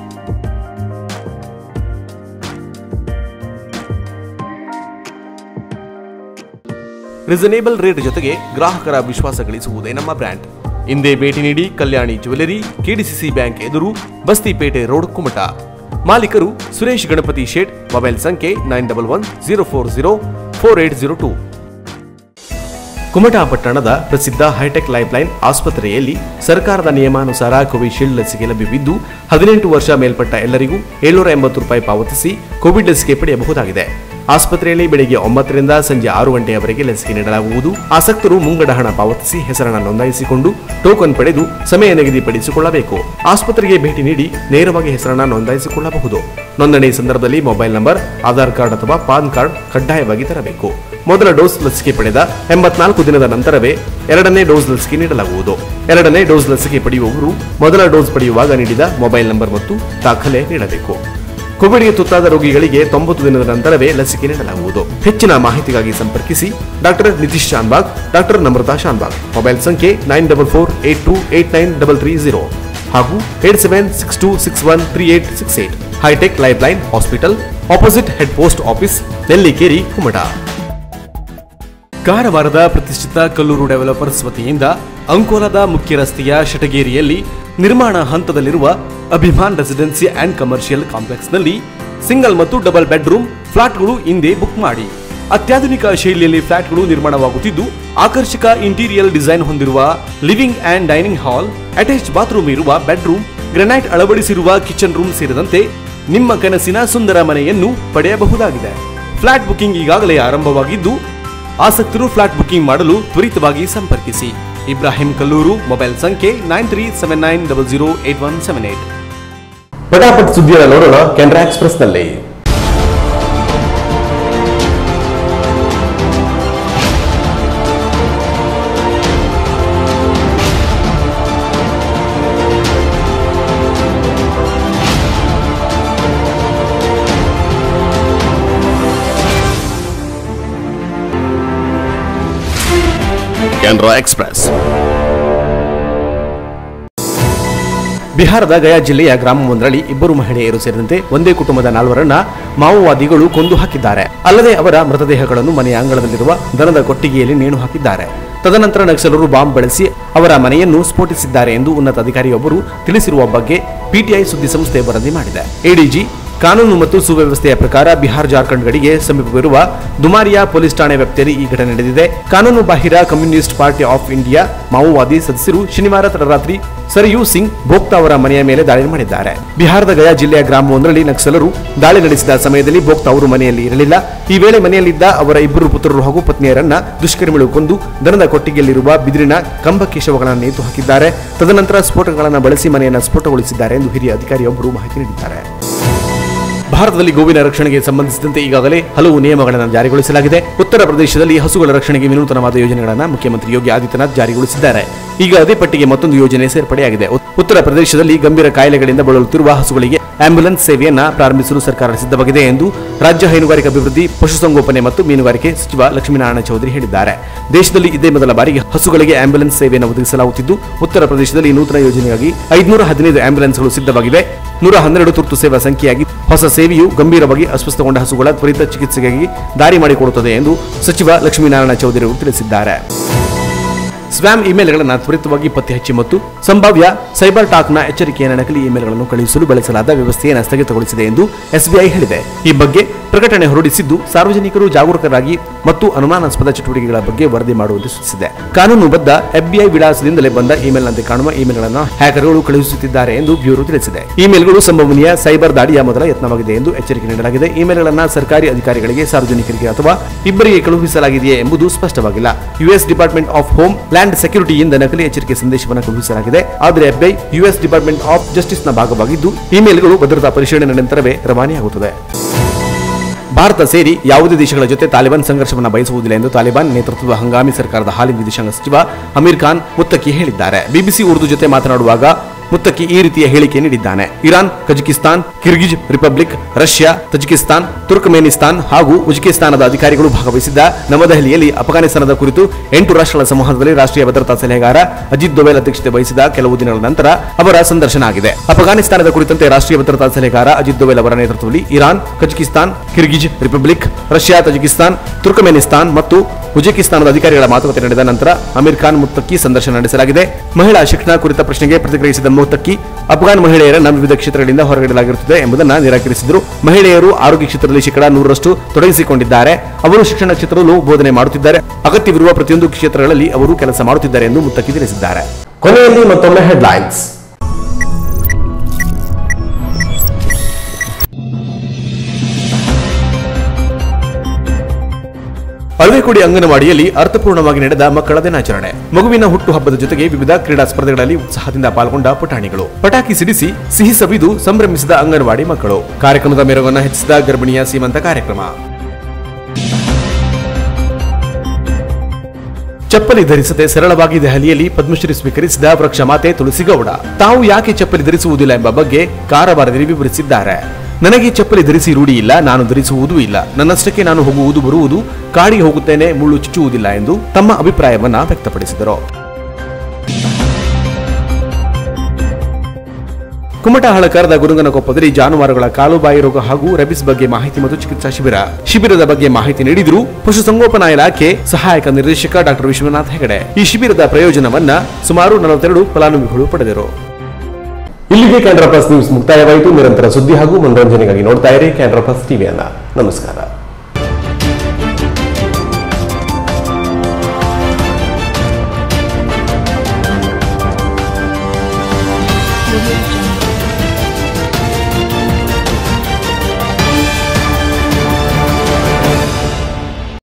ರಿಸನೇಬಲ್ ರೇಟ್ ಜೊತೆಗೆ ಗ್ರಾಹಕರ ವಿಶ್ವಾಸ ಗಳಿಸುವುದೇ ನಮ್ಮ ಬ್ರ್ಯಾಂಡ್ ಹಿಂದೆ ಭೇಟಿ ನೀಡಿ ಕಲ್ಯಾಣಿ ಜ್ಯುವೆಲರಿ ಕೆಡಿಸಿಸಿ ಬ್ಯಾಂಕ್ ಎದುರು ಬಸ್ತಿಪೇಟೆ ರೋಡ್ ಕುಮಟ ಮಾಲೀಕರು ಸುರೇಶ್ ಗಣಪತಿ ಶೇಟ್ ಮೊಬೈಲ್ ಸಂಖ್ಯೆ nine double one zero four zero four eight zero two Kumta ಪಟ್ಟಣದ ಪ್ರಸಿದ್ಧ ಹೈಟೆಕ್ ಲೈಫ್ಲೈನ್ ಆಸ್ಪತ್ರೆಯಲ್ಲಿ ಸರ್ಕಾರದ ನಿಯಮಾನುಸಾರ ಕೋವಿಶೀಲ್ಡ್ ಲಸಿಕೆ ಲಭ್ಯವಿದ್ದು ಹದಿನೆಂಟು ವರ್ಷ ಮೇಲ್ಪಟ್ಟ ಎಲ್ಲರಿಗೂ ಏಳ್ನೂರ ಎಂಬತ್ತು ರೂಪಾಯಿ ಪಾವತಿಸಿ ಕೋವಿಡ್ ಲಸಿಕೆ ಪಡೆಯಬಹುದಾಗಿದೆ ಆಸ್ಪತ್ರೆಯಲ್ಲಿ ಬೆಳಿಗ್ಗೆ ಒಂಬತ್ತರಿಂದ ಸಂಜೆ ಆರು ಗಂಟೆಯವರೆಗೆ ಲಸಿಕೆ ನೀಡಲಾಗುವುದು ಆಸಕ್ತರು ಮುಂಗಡ ಹಣ ಪಾವತಿಸಿ ಹೆಸರನ್ನು ನೋಂದಾಯಿಸಿಕೊಂಡು ಟೋಕನ್ ಪಡೆದು ಸಮಯ ನಿಗದಿಪಡಿಸಿಕೊಳ್ಳಬೇಕು ಆಸ್ಪತ್ರೆಗೆ ಭೇಟಿ ನೀಡಿ ನೇರವಾಗಿ ಹೆಸರನ್ನು ನೋಂದಾಯಿಸಿಕೊಳ್ಳಬಹುದು ನೋಂದಣಿ ಸಂದರ್ಭದಲ್ಲಿ ಮೊಬೈಲ್ ನಂಬರ್ ಆಧಾರ್ ಕಾರ್ಡ್ ಅಥವಾ ಪಾನ್ ಕಾರ್ಡ್ ಕಡ್ಡಾಯವಾಗಿ ತರಬೇಕು ಮೊದಲ ಡೋಸ್ ಲಸಿಕೆ ಪಡೆದ ಎಂಬತ್ನಾಲ್ಕು ದಿನದ ನಂತರವೇ ಎರಡನೇ ಡೋಸ್ ಲಸಿಕೆ ನೀಡಲಾಗುವುದು ಎರಡನೇ ಡೋಸ್ ಲಸಿಕೆ ಪಡೆಯುವವರು ಮೊದಲ ಡೋಸ್ ಪಡೆಯುವಾಗ ನೀಡಿದ ಮೊಬೈಲ್ ನಂಬರ್ ಮತ್ತು ದಾಖಲೆ ನೀಡಬೇಕು ಕೋವಿಡ್ಗೆ ತುತ್ತಾದ ರೋಗಿಗಳಿಗೆ ತೊಂಬತ್ತು ದಿನದ ನಂತರವೇ ಲಸಿಕೆ ನೀಡಲಾಗುವುದು ಹೆಚ್ಚಿನ ಮಾಹಿತಿಗಾಗಿ ಸಂಪರ್ಕಿಸಿ doctor Nitish Shanbhag doctor Namrata Shanbhag mobile ಸಂಖ್ಯೆ nine double four eight two eight nine double three zero ಹಾಗೂ eight seven six two six one three eight six eight hi tech life line hospital opposite head post office Nellikeri Kumta ಕಾರವಾರದ ಪ್ರತಿಷ್ಠಿತ Kallur developers ವತಿಯಿಂದ ಅಂಕೋಲಾದ ಮುಖ್ಯ ರಸ್ತೆಯ ಶಟಗೇರಿಯಲ್ಲಿ ನಿರ್ಮಾಣ ಹಂತದಲ್ಲಿರುವ ಅಭಿಮಾನ್ ರೆಸಿಡೆನ್ಸಿ ಅಂಡ್ ಕಮರ್ಷಿಯಲ್ ಕಾಂಪ್ಲೆಕ್ಸ್ನಲ್ಲಿ ಸಿಂಗಲ್ ಮತ್ತು ಡಬಲ್ ಬೆಡ್ರೂಮ್ ಫ್ಲಾಟ್ಗಳು ಹಿಂದೆ ಬುಕ್ ಮಾಡಿ ಅತ್ಯಾಧುನಿಕ ಶೈಲಿಯಲ್ಲಿ ಫ್ಲಾಟ್ಗಳು ನಿರ್ಮಾಣವಾಗುತ್ತಿದ್ದು ಆಕರ್ಷಕ ಇಂಟೀರಿಯರ್ ಡಿಸೈನ್ ಹೊಂದಿರುವ living and dining hall attach bathroom ಇರುವ ಬೆಡ್ರೂಮ್ ಗ್ರೆನೈಟ್ ಅಳವಡಿಸಿರುವ ಕಿಚನ್ ರೂಮ್ ಸೇರಿದಂತೆ ನಿಮ್ಮ ಕನಸಿನ ಸುಂದರ ಮನೆಯನ್ನು ಪಡೆಯಬಹುದಾಗಿದೆ ಫ್ಲಾಟ್ ಬುಕಿಂಗ್ ಈಗಾಗಲೇ ಆರಂಭವಾಗಿದ್ದು ಆಸಕ್ತರು ಫ್ಲಾಟ್ ಬುಕಿಂಗ್ ಮಾಡಲು ತ್ವರಿತವಾಗಿ ಸಂಪರ್ಕಿಸಿ ಇಬ್ರಾಹಿಂ ಕಲ್ಲೂರು ಮೊಬೈಲ್ ಸಂಖ್ಯೆ nine three seven nine double zero eight one seven eight ಪಟಾಪಟ್ ಸುದ್ದಿಯನ್ನು ನೋಡೋಣ ಕೆನರಾ ಎಕ್ಸ್ಪ್ರೆಸ್ನಲ್ಲಿ ಕೆನರಾ ಎಕ್ಸ್ಪ್ರೆಸ್ ಬಿಹಾರದ ಗಯಾ ಜಿಲ್ಲೆಯ ಗ್ರಾಮವೊಂದರಲ್ಲಿ ಇಬ್ಬರು ಮಹಿಳೆಯರು ಸೇರಿದಂತೆ ಒಂದೇ ಕುಟುಂಬದ ನಾಲ್ವರನ್ನ ಮಾವೋವಾದಿಗಳು ಕೊಂದು ಹಾಕಿದ್ದಾರೆ ಅಲ್ಲದೆ ಅವರ ಮೃತದೇಹಗಳನ್ನು ಮನೆಯ ಅಂಗಳದಲ್ಲಿರುವ ದನದ ಕೊಟ್ಟಿಗೆಯಲ್ಲಿ ನೇಣು ಹಾಕಿದ್ದಾರೆ ತದನಂತರ ನಕ್ಸಲರು ಬಾಂಬ್ ಬಳಸಿ ಅವರ ಮನೆಯನ್ನು ಸ್ಫೋಟಿಸಿದ್ದಾರೆ ಎಂದು ಉನ್ನತ ಅಧಿಕಾರಿಯೊಬ್ಬರು ತಿಳಿಸಿರುವ ಬಗ್ಗೆ ಪಿಟಿಐ ಸುದ್ದಿಸಂಸ್ಥೆ ವರದಿ ಮಾಡಿದೆ ಎಡಿಜಿ ಕಾನೂನು ಮತ್ತು ಸುವ್ಯವಸ್ಥೆಯ ಪ್ರಕಾರ ಬಿಹಾರ್ ಜಾರ್ಖಂಡ್ ಗಡಿಗೆ ಸಮೀಪವಿರುವ ದುಮಾರಿಯಾ ಪೊಲೀಸ್ ಠಾಣೆ ವ್ಯಾಪ್ತಿಯಲ್ಲಿ ಈ ಘಟನೆ ನಡೆದಿದೆ ಕಾನೂನು ಬಾಹಿರ ಕಮ್ಯುನಿಸ್ಟ್ ಪಾರ್ಟಿ ಆಫ್ ಇಂಡಿಯಾ ಮಾವೋವಾದಿ ಸದಸ್ಯರು ಶನಿವಾರ ತಡರಾತ್ರಿ ಸರಿಯೂ ಸಿಂಗ್ ಭೋಕ್ತಾ ಅವರ ಮನೆಯ ಮೇಲೆ ದಾಳಿ ಮಾಡಿದ್ದಾರೆ ಬಿಹಾರದ ಗಯಾ ಜಿಲ್ಲೆಯ ಗ್ರಾಮವೊಂದರಲ್ಲಿ ನಕ್ಸಲರು ದಾಳಿ ನಡೆಸಿದ ಸಮಯದಲ್ಲಿ ಭೋಕ್ತಾ ಅವರು ಮನೆಯಲ್ಲಿ ಇರಲಿಲ್ಲ ಈ ವೇಳೆ ಮನೆಯಲ್ಲಿದ್ದ ಅವರ ಇಬ್ಬರು ಪುತ್ರರು ಹಾಗೂ ಪತ್ನಿಯರನ್ನ ದುಷ್ಕರ್ಮಿಗಳು ಕೊಂದು ದನದ ಕೊಟ್ಟಿಗೆಯಲ್ಲಿರುವ ಬಿದಿರಿನ ಕಂಬಕ್ಕೆ ಶವಗಳನ್ನು ನೇತು ಹಾಕಿದ್ದಾರೆ ತದನಂತರ ಸ್ಫೋಟಗಳನ್ನು ಬಳಸಿ ಮನೆಯನ್ನು ಸ್ಫೋಟಗೊಳಿಸಿದ್ದಾರೆ ಎಂದು ಹಿರಿಯ ಅಧಿಕಾರಿಯೊಬ್ಬರು ಮಾಹಿತಿ ನೀಡಿದ್ದಾರೆ ಭಾರತದಲ್ಲಿ ಗೋವಿನ ರಕ್ಷಣೆಗೆ ಸಂಬಂಧಿಸಿದಂತೆ ಈಗಾಗಲೇ ಹಲವು ನಿಯಮಗಳನ್ನು ಜಾರಿಗೊಳಿಸಲಾಗಿದೆ ಉತ್ತರ ಪ್ರದೇಶದಲ್ಲಿ ಹಸುಗಳ ರಕ್ಷಣೆಗೆ ವಿನೂತನವಾದ ಯೋಜನೆಗಳನ್ನು ಮುಖ್ಯಮಂತ್ರಿ ಯೋಗಿ ಆದಿತ್ಯನಾಥ್ ಜಾರಿಗೊಳಿಸಿದ್ದಾರೆ ಈಗ ಅದೇ ಪಟ್ಟಿಗೆ ಮತ್ತೊಂದು ಯೋಜನೆ ಸೇರ್ಪಡೆಯಾಗಿದೆ ಉತ್- ಉತ್ತರ ಪ್ರದೇಶದಲ್ಲಿ ಗಂಭೀರ ಕಾಯಿಲೆಗಳಿಂದ ಬಳಲುತ್ತಿರುವ ಹಸುಗಳಿಗೆ ಆಂಬ್ಯುಲೆನ್ಸ್ ಸೇವೆಯನ್ನ ಪ್ರಾರಂಭಿಸಲು ಸರ್ಕಾರ ಸಿದ್ಧವಾಗಿದೆ ಎಂದು ರಾಜ್ಯ ಹೈನುಗಾರಿಕೆ ಅಭಿವೃದ್ಧಿ ಪಶುಸಂಗೋಪನೆ ಮತ್ತು ಮೀನುಗಾರಿಕೆ ಸಚಿವ ಲಕ್ಷ್ಮೀನಾರಾಯಣ ಚೌಧರಿ ಹೇಳಿದ್ದಾರೆ ದೇಶದಲ್ಲಿ ಇದೇ ಮೊದಲ ಬಾರಿಗೆ ಹಸುಗಳಿಗೆ ಆಂಬ್ಯುಲೆನ್ಸ್ ಸೇವೆಯನ್ನು ಒದಗಿಸಲಾಗುತ್ತಿದ್ದು ಉತ್ತರ ಪ್ರದೇಶದಲ್ಲಿ ನೂತನ ಯೋಜನೆಯಾಗಿ ಐದುನೂರ ಹದಿನೈದು ಆಂಬ್ಯುಲೆನ್ಸ್ಗಳು ಸಿದ್ಧವಾಗಿವೆ ನೂರ ಹನ್ನೆರಡು ತುರ್ತು ಸೇವಾ ಸಂಖ್ಯೆಯಾಗಿ ಹೊಸ ಸೇವೆಯು ಗಂಭೀರವಾಗಿ ಅಸ್ವಸ್ಥಗೊಂಡ ಹಸುಗಳ ತ್ವರಿತ ಚಿಕಿತ್ಸೆಗಾಗಿ ದಾರಿ ಮಾಡಿಕೊಡುತ್ತದೆ ಎಂದು ಸಚಿವ ಲಕ್ಷ್ಮೀನಾರಾಯಣ ಚೌಧರಿ ಅವರು ತಿಳಿಸಿದ್ದಾರೆ ಸ್ವ್ಯಾಮ್ ಇಮೇಲ್ಗಳನ್ನು ತ್ವರಿತವಾಗಿ ಪತ್ತೆ ಹಚ್ಚಿ ಮತ್ತು ಸಂಭಾವ್ಯ ಸೈಬರ್ ಟಾಕ್ನ ಎಚ್ಚರಿಕೆಯ ನಕಲಿ ಇಮೇಲ್ಗಳನ್ನು ಕಳುಹಿಸಲು ಬಳಸಲಾದ ವ್ಯವಸ್ಥೆಯನ್ನು ಸ್ಥಗಿತಗೊಳಿಸಿದೆ ಎಂದು ಎಸ್ಬಿಐ ಹೇಳಿದೆ ಈ ಬಗ್ಗೆ ಪ್ರಕಟಣೆ ಹೊರಡಿಸಿದ್ದು ಸಾರ್ವಜನಿಕರು ಜಾಗರೂಕರಾಗಿ ಮತ್ತು ಅನುಮಾನಾಸ್ಪದ ಚಟುವಟಿಕೆಗಳ ಬಗ್ಗೆ ವರದಿ ಮಾಡುವಂತೆ ಸೂಚಿಸಿದೆ ಕಾನೂನುಬದ್ಧ ಎಫ್ಬಿಐ ವಿಳಾಸದಿಂದಲೇ ಬಂದ ಇಮೇಲ್ನಂತೆ ಕಾಣುವ ಇಮೇಲ್ಗಳನ್ನು ಹ್ಯಾಕರ್ಗಳು ಕಳುಹಿಸುತ್ತಿದ್ದಾರೆ ಎಂದು ಬ್ಯೂರೋ ತಿಳಿಸಿದೆ ಇಮೇಲ್ಗಳು ಸಂಭವನೀಯ ಸೈಬರ್ ದಾಳಿಯ ಮೊದಲ ಯತ್ನವಾಗಿದೆ ಎಂದು ಎಚ್ಚರಿಕೆ ನೀಡಲಾಗಿದೆ ಇಮೇಲ್ಗಳನ್ನು ಸರ್ಕಾರಿ ಅಧಿಕಾರಿಗಳಿಗೆ ಸಾರ್ವಜನಿಕರಿಗೆ ಅಥವಾ ಇಬ್ಬರಿಗೆ ಕಳುಹಿಸಲಾಗಿದೆಯೇ ಎಂಬುದು ಸ್ಪಷ್ಟವಾಗಿಲ್ಲ US department of homeland ಸೆಕ್ಯೂರಿಟಿಯಿಂದ ನಕಲಿ ಎಚ್ಚರಿಕೆ ಸಂದೇಶವನ್ನು ಕಳುಹಿಸಲಾಗಿದೆ ಆದರೆ ಎಫ್ಐ ಯುಎಸ್ ಡಿಪಾರ್ಟ್ಮೆಂಟ್ ಆಫ್ ಜಸ್ಟಿಸ್ನ ಭಾಗವಾಗಿದ್ದು ಇಮೇಲ್ಗಳು ಭದ್ರತಾ ಪರಿಶೀಲನೆ ನಂತರವೇ ರವಾನೆಯಾಗುತ್ತದೆ ಭಾರತ ಸೇರಿ ಯಾವುದೇ ದೇಶಗಳ ಜೊತೆ ತಾಲಿಬಾನ್ ಸಂಘರ್ಷವನ್ನು ಬಯಸುವುದಿಲ್ಲ ಎಂದು ತಾಲಿಬಾನ್ ನೇತೃತ್ವದ ಹಂಗಾಮಿ ಸರ್ಕಾರದ ಹಾಲಿ ವಿದೇಶಾಂಗ ಸಚಿವ ಅಮೀರ್ ಖಾನ್ ಮುತ್ತಕಿ ಹೇಳಿದ್ದಾರೆ ಬಿಬಿಸಿ ಉರ್ದು ಜೊತೆ ಮಾತನಾಡುವಾಗ ಮುತ್ತಕ್ಕಿ ಈ ರೀತಿಯ ಹೇಳಿಕೆ ನೀಡಿದ್ದಾನೆ Iran Kazakhstan Kyrgyz Republic Russia Tajikistan Turkmenistan ಹಾಗೂ ಉಜ್ಬೇಕಿಸ್ತಾನದ ಅಧಿಕಾರಿಗಳು ಭಾಗವಹಿಸಿದ್ದ ನವದೆಹಲಿಯಲ್ಲಿ ಅಫ್ಘಾನಿಸ್ತಾನದ ಕುರಿತು ಎಂಟು ರಾಷ್ಟ್ರಗಳ ಸಂವಹನದಲ್ಲಿ ರಾಷ್ಟ್ರೀಯ ಭದ್ರತಾ ಸಲಹೆಗಾರ ಅಜಿತ್ ದೋವೆಲ್ ಅಧ್ಯಕ್ಷತೆ ವಹಿಸಿದ ಕೆಲವು ದಿನಗಳ ನಂತರ ಅವರ ಸಂದರ್ಶನ ಆಗಿದೆ ಅಫ್ಘಾನಿಸ್ತಾನದ ಕುರಿತಂತೆ ರಾಷ್ಟ್ರೀಯ ಭದ್ರತಾ ಸಲಹೆಗಾರ ಅಜಿತ್ ದೋವೆಲ್ ಅವರ ನೇತೃತ್ವದಲ್ಲಿ Iran Kazakhstan Kyrgyz Republic Russia Tajikistan Turkmenistan ಮತ್ತು ಉಜ್ಬೇಕಿಸ್ತಾನದ ಅಧಿಕಾರಿಗಳ ಮಾತುಕತೆ ನಡೆದ ನಂತರ ಅಮೀರ್ ಖಾನ್ ಮುತ್ತಕ್ಕಿ ಸಂದರ್ಶನ ನಡೆಸಲಾಗಿದೆ ಮಹಿಳಾ ಶಿಕ್ಷಣ ಕುರಿತ ಪ್ರಶ್ನೆಗೆ ಪ್ರತಿಕ್ರಿಯಿಸಿದ ಮುತ್ತಕ್ಕಿ ಅಫ್ಘಾನ್ ಮಹಿಳೆಯರನ್ನ ವಿವಿಧ ಕ್ಷೇತ್ರಗಳಿಂದ ಹೊರಗಿಡಲಾಗಿರುತ್ತದೆ ಎಂಬುದನ್ನು ನಿರಾಕರಿಸಿದರು ಮಹಿಳೆಯರು ಆರೋಗ್ಯ ಕ್ಷೇತ್ರದಲ್ಲಿ ಶೇಕಡಾ ನೂರರಷ್ಟು ತೊಡಗಿಸಿಕೊಂಡಿದ್ದಾರೆ ಅವರು ಶಿಕ್ಷಣ ಕ್ಷೇತ್ರದಲ್ಲೂ ಬೋಧನೆ ಮಾಡುತ್ತಿದ್ದಾರೆ ಅಗತ್ಯವಿರುವ ಪ್ರತಿಯೊಂದು ಕ್ಷೇತ್ರಗಳಲ್ಲಿ ಅವರು ಕೆಲಸ ಮಾಡುತ್ತಿದ್ದಾರೆ ಎಂದು ಮುತ್ತಕ್ಕಿ ತಿಳಿಸಿದ್ದಾರೆ ಕೊನೆಯಲ್ಲಿ ಮತ್ತೊಮ್ಮೆ ಹೆಡ್ಲೈನ್ಸ್ ಅಳವೆಕೋಡಿ ಅಂಗನವಾಡಿಯಲ್ಲಿ ಅರ್ಥಪೂರ್ಣವಾಗಿ ನಡೆದ ಮಕ್ಕಳ ದಿನಾಚರಣೆ ಮಗುವಿನ ಹುಟ್ಟುಹಬ್ಬದ ಜೊತೆಗೆ ವಿವಿಧ ಕ್ರೀಡಾ ಸ್ಪರ್ಧೆಗಳಲ್ಲಿ ಉತ್ಸಾಹದಿಂದ ಪಾಲ್ಗೊಂಡ ಪುಟಾಣಿಗಳು ಪಟಾಕಿ ಸಿಡಿಸಿ ಸಿಹಿ ಸವಿದು ಸಂಭ್ರಮಿಸಿದ ಅಂಗನವಾಡಿ ಮಕ್ಕಳು ಕಾರ್ಯಕ್ರಮದ ಮೆರುಗನ್ನು ಹೆಚ್ಚಿಸಿದ ಗರ್ಭಿಣಿಯ ಸೀಮಂತ ಕಾರ್ಯಕ್ರಮ ಚಪ್ಪಲಿ ಧರಿಸದೆ ಸರಳವಾಗಿ ದೆಹಲಿಯಲ್ಲಿ ಪದ್ಮಶ್ರೀ ಸ್ವೀಕರಿಸಿದ ವೃಕ್ಷ ಮಾತೆ ತುಳಸಿಗೌಡ ತಾವು ಯಾಕೆ ಚಪ್ಪಲಿ ಧರಿಸುವುದಿಲ್ಲ ಎಂಬ ಬಗ್ಗೆ ಕಾರವಾರದಲ್ಲಿ ವಿವರಿಸಿದ್ದಾರೆ ನನಗೆ ಚಪ್ಪಲಿ ಧರಿಸಿ ರೂಢಿ ಇಲ್ಲ ನಾನು ಧರಿಸುವುದೂ ಇಲ್ಲ ನನ್ನಷ್ಟಕ್ಕೆ ನಾನು ಹೋಗುವುದು ಬರುವುದು ಕಾಡಿಗೆ ಹೋಗುತ್ತೇನೆ ಮುಳ್ಳು ಚುಚ್ಚುವುದಿಲ್ಲ ಎಂದು ತಮ್ಮ ಅಭಿಪ್ರಾಯವನ್ನ ವ್ಯಕ್ತಪಡಿಸಿದರು ಕುಮಟಹಳಕರದ ಗುರುಗನಕೊಪ್ಪದಲ್ಲಿ ಜಾನುವಾರುಗಳ ಕಾಲುಬಾಯಿ ರೋಗ ಹಾಗೂ ರೆಬಿಸ್ ಬಗ್ಗೆ ಮಾಹಿತಿ ಮತ್ತು ಚಿಕಿತ್ಸಾ ಶಿಬಿರ ಶಿಬಿರದ ಬಗ್ಗೆ ಮಾಹಿತಿ ನೀಡಿದರು ಪಶುಸಂಗೋಪನಾ ಇಲಾಖೆ ಸಹಾಯಕ ನಿರ್ದೇಶಕ ಡಾಕ್ಟರ್ ವಿಶ್ವನಾಥ್ ಹೆಗಡೆ ಈ ಶಿಬಿರದ ಪ್ರಯೋಜನವನ್ನ ಸುಮಾರು ನಲವತ್ತೆರಡು ಫಲಾನುಭವಿಗಳು ಪಡೆದರು ಇಲ್ಲಿಗೆ ಕ್ಯಾನ್ರಾ ಪ್ಲಸ್ ನ್ಯೂಸ್ ಮುಕ್ತಾಯವಾಯಿತು ನಿರಂತರ ಸುದ್ದಿ ಹಾಗೂ ಮನೋರಂಜನೆಗಾಗಿ ನೋಡ್ತಾ ಇರಿ ಕ್ಯಾನ್ರಾ ಪ್ಲಸ್ ಟಿವಿಯನ್ನ ನಮಸ್ಕಾರ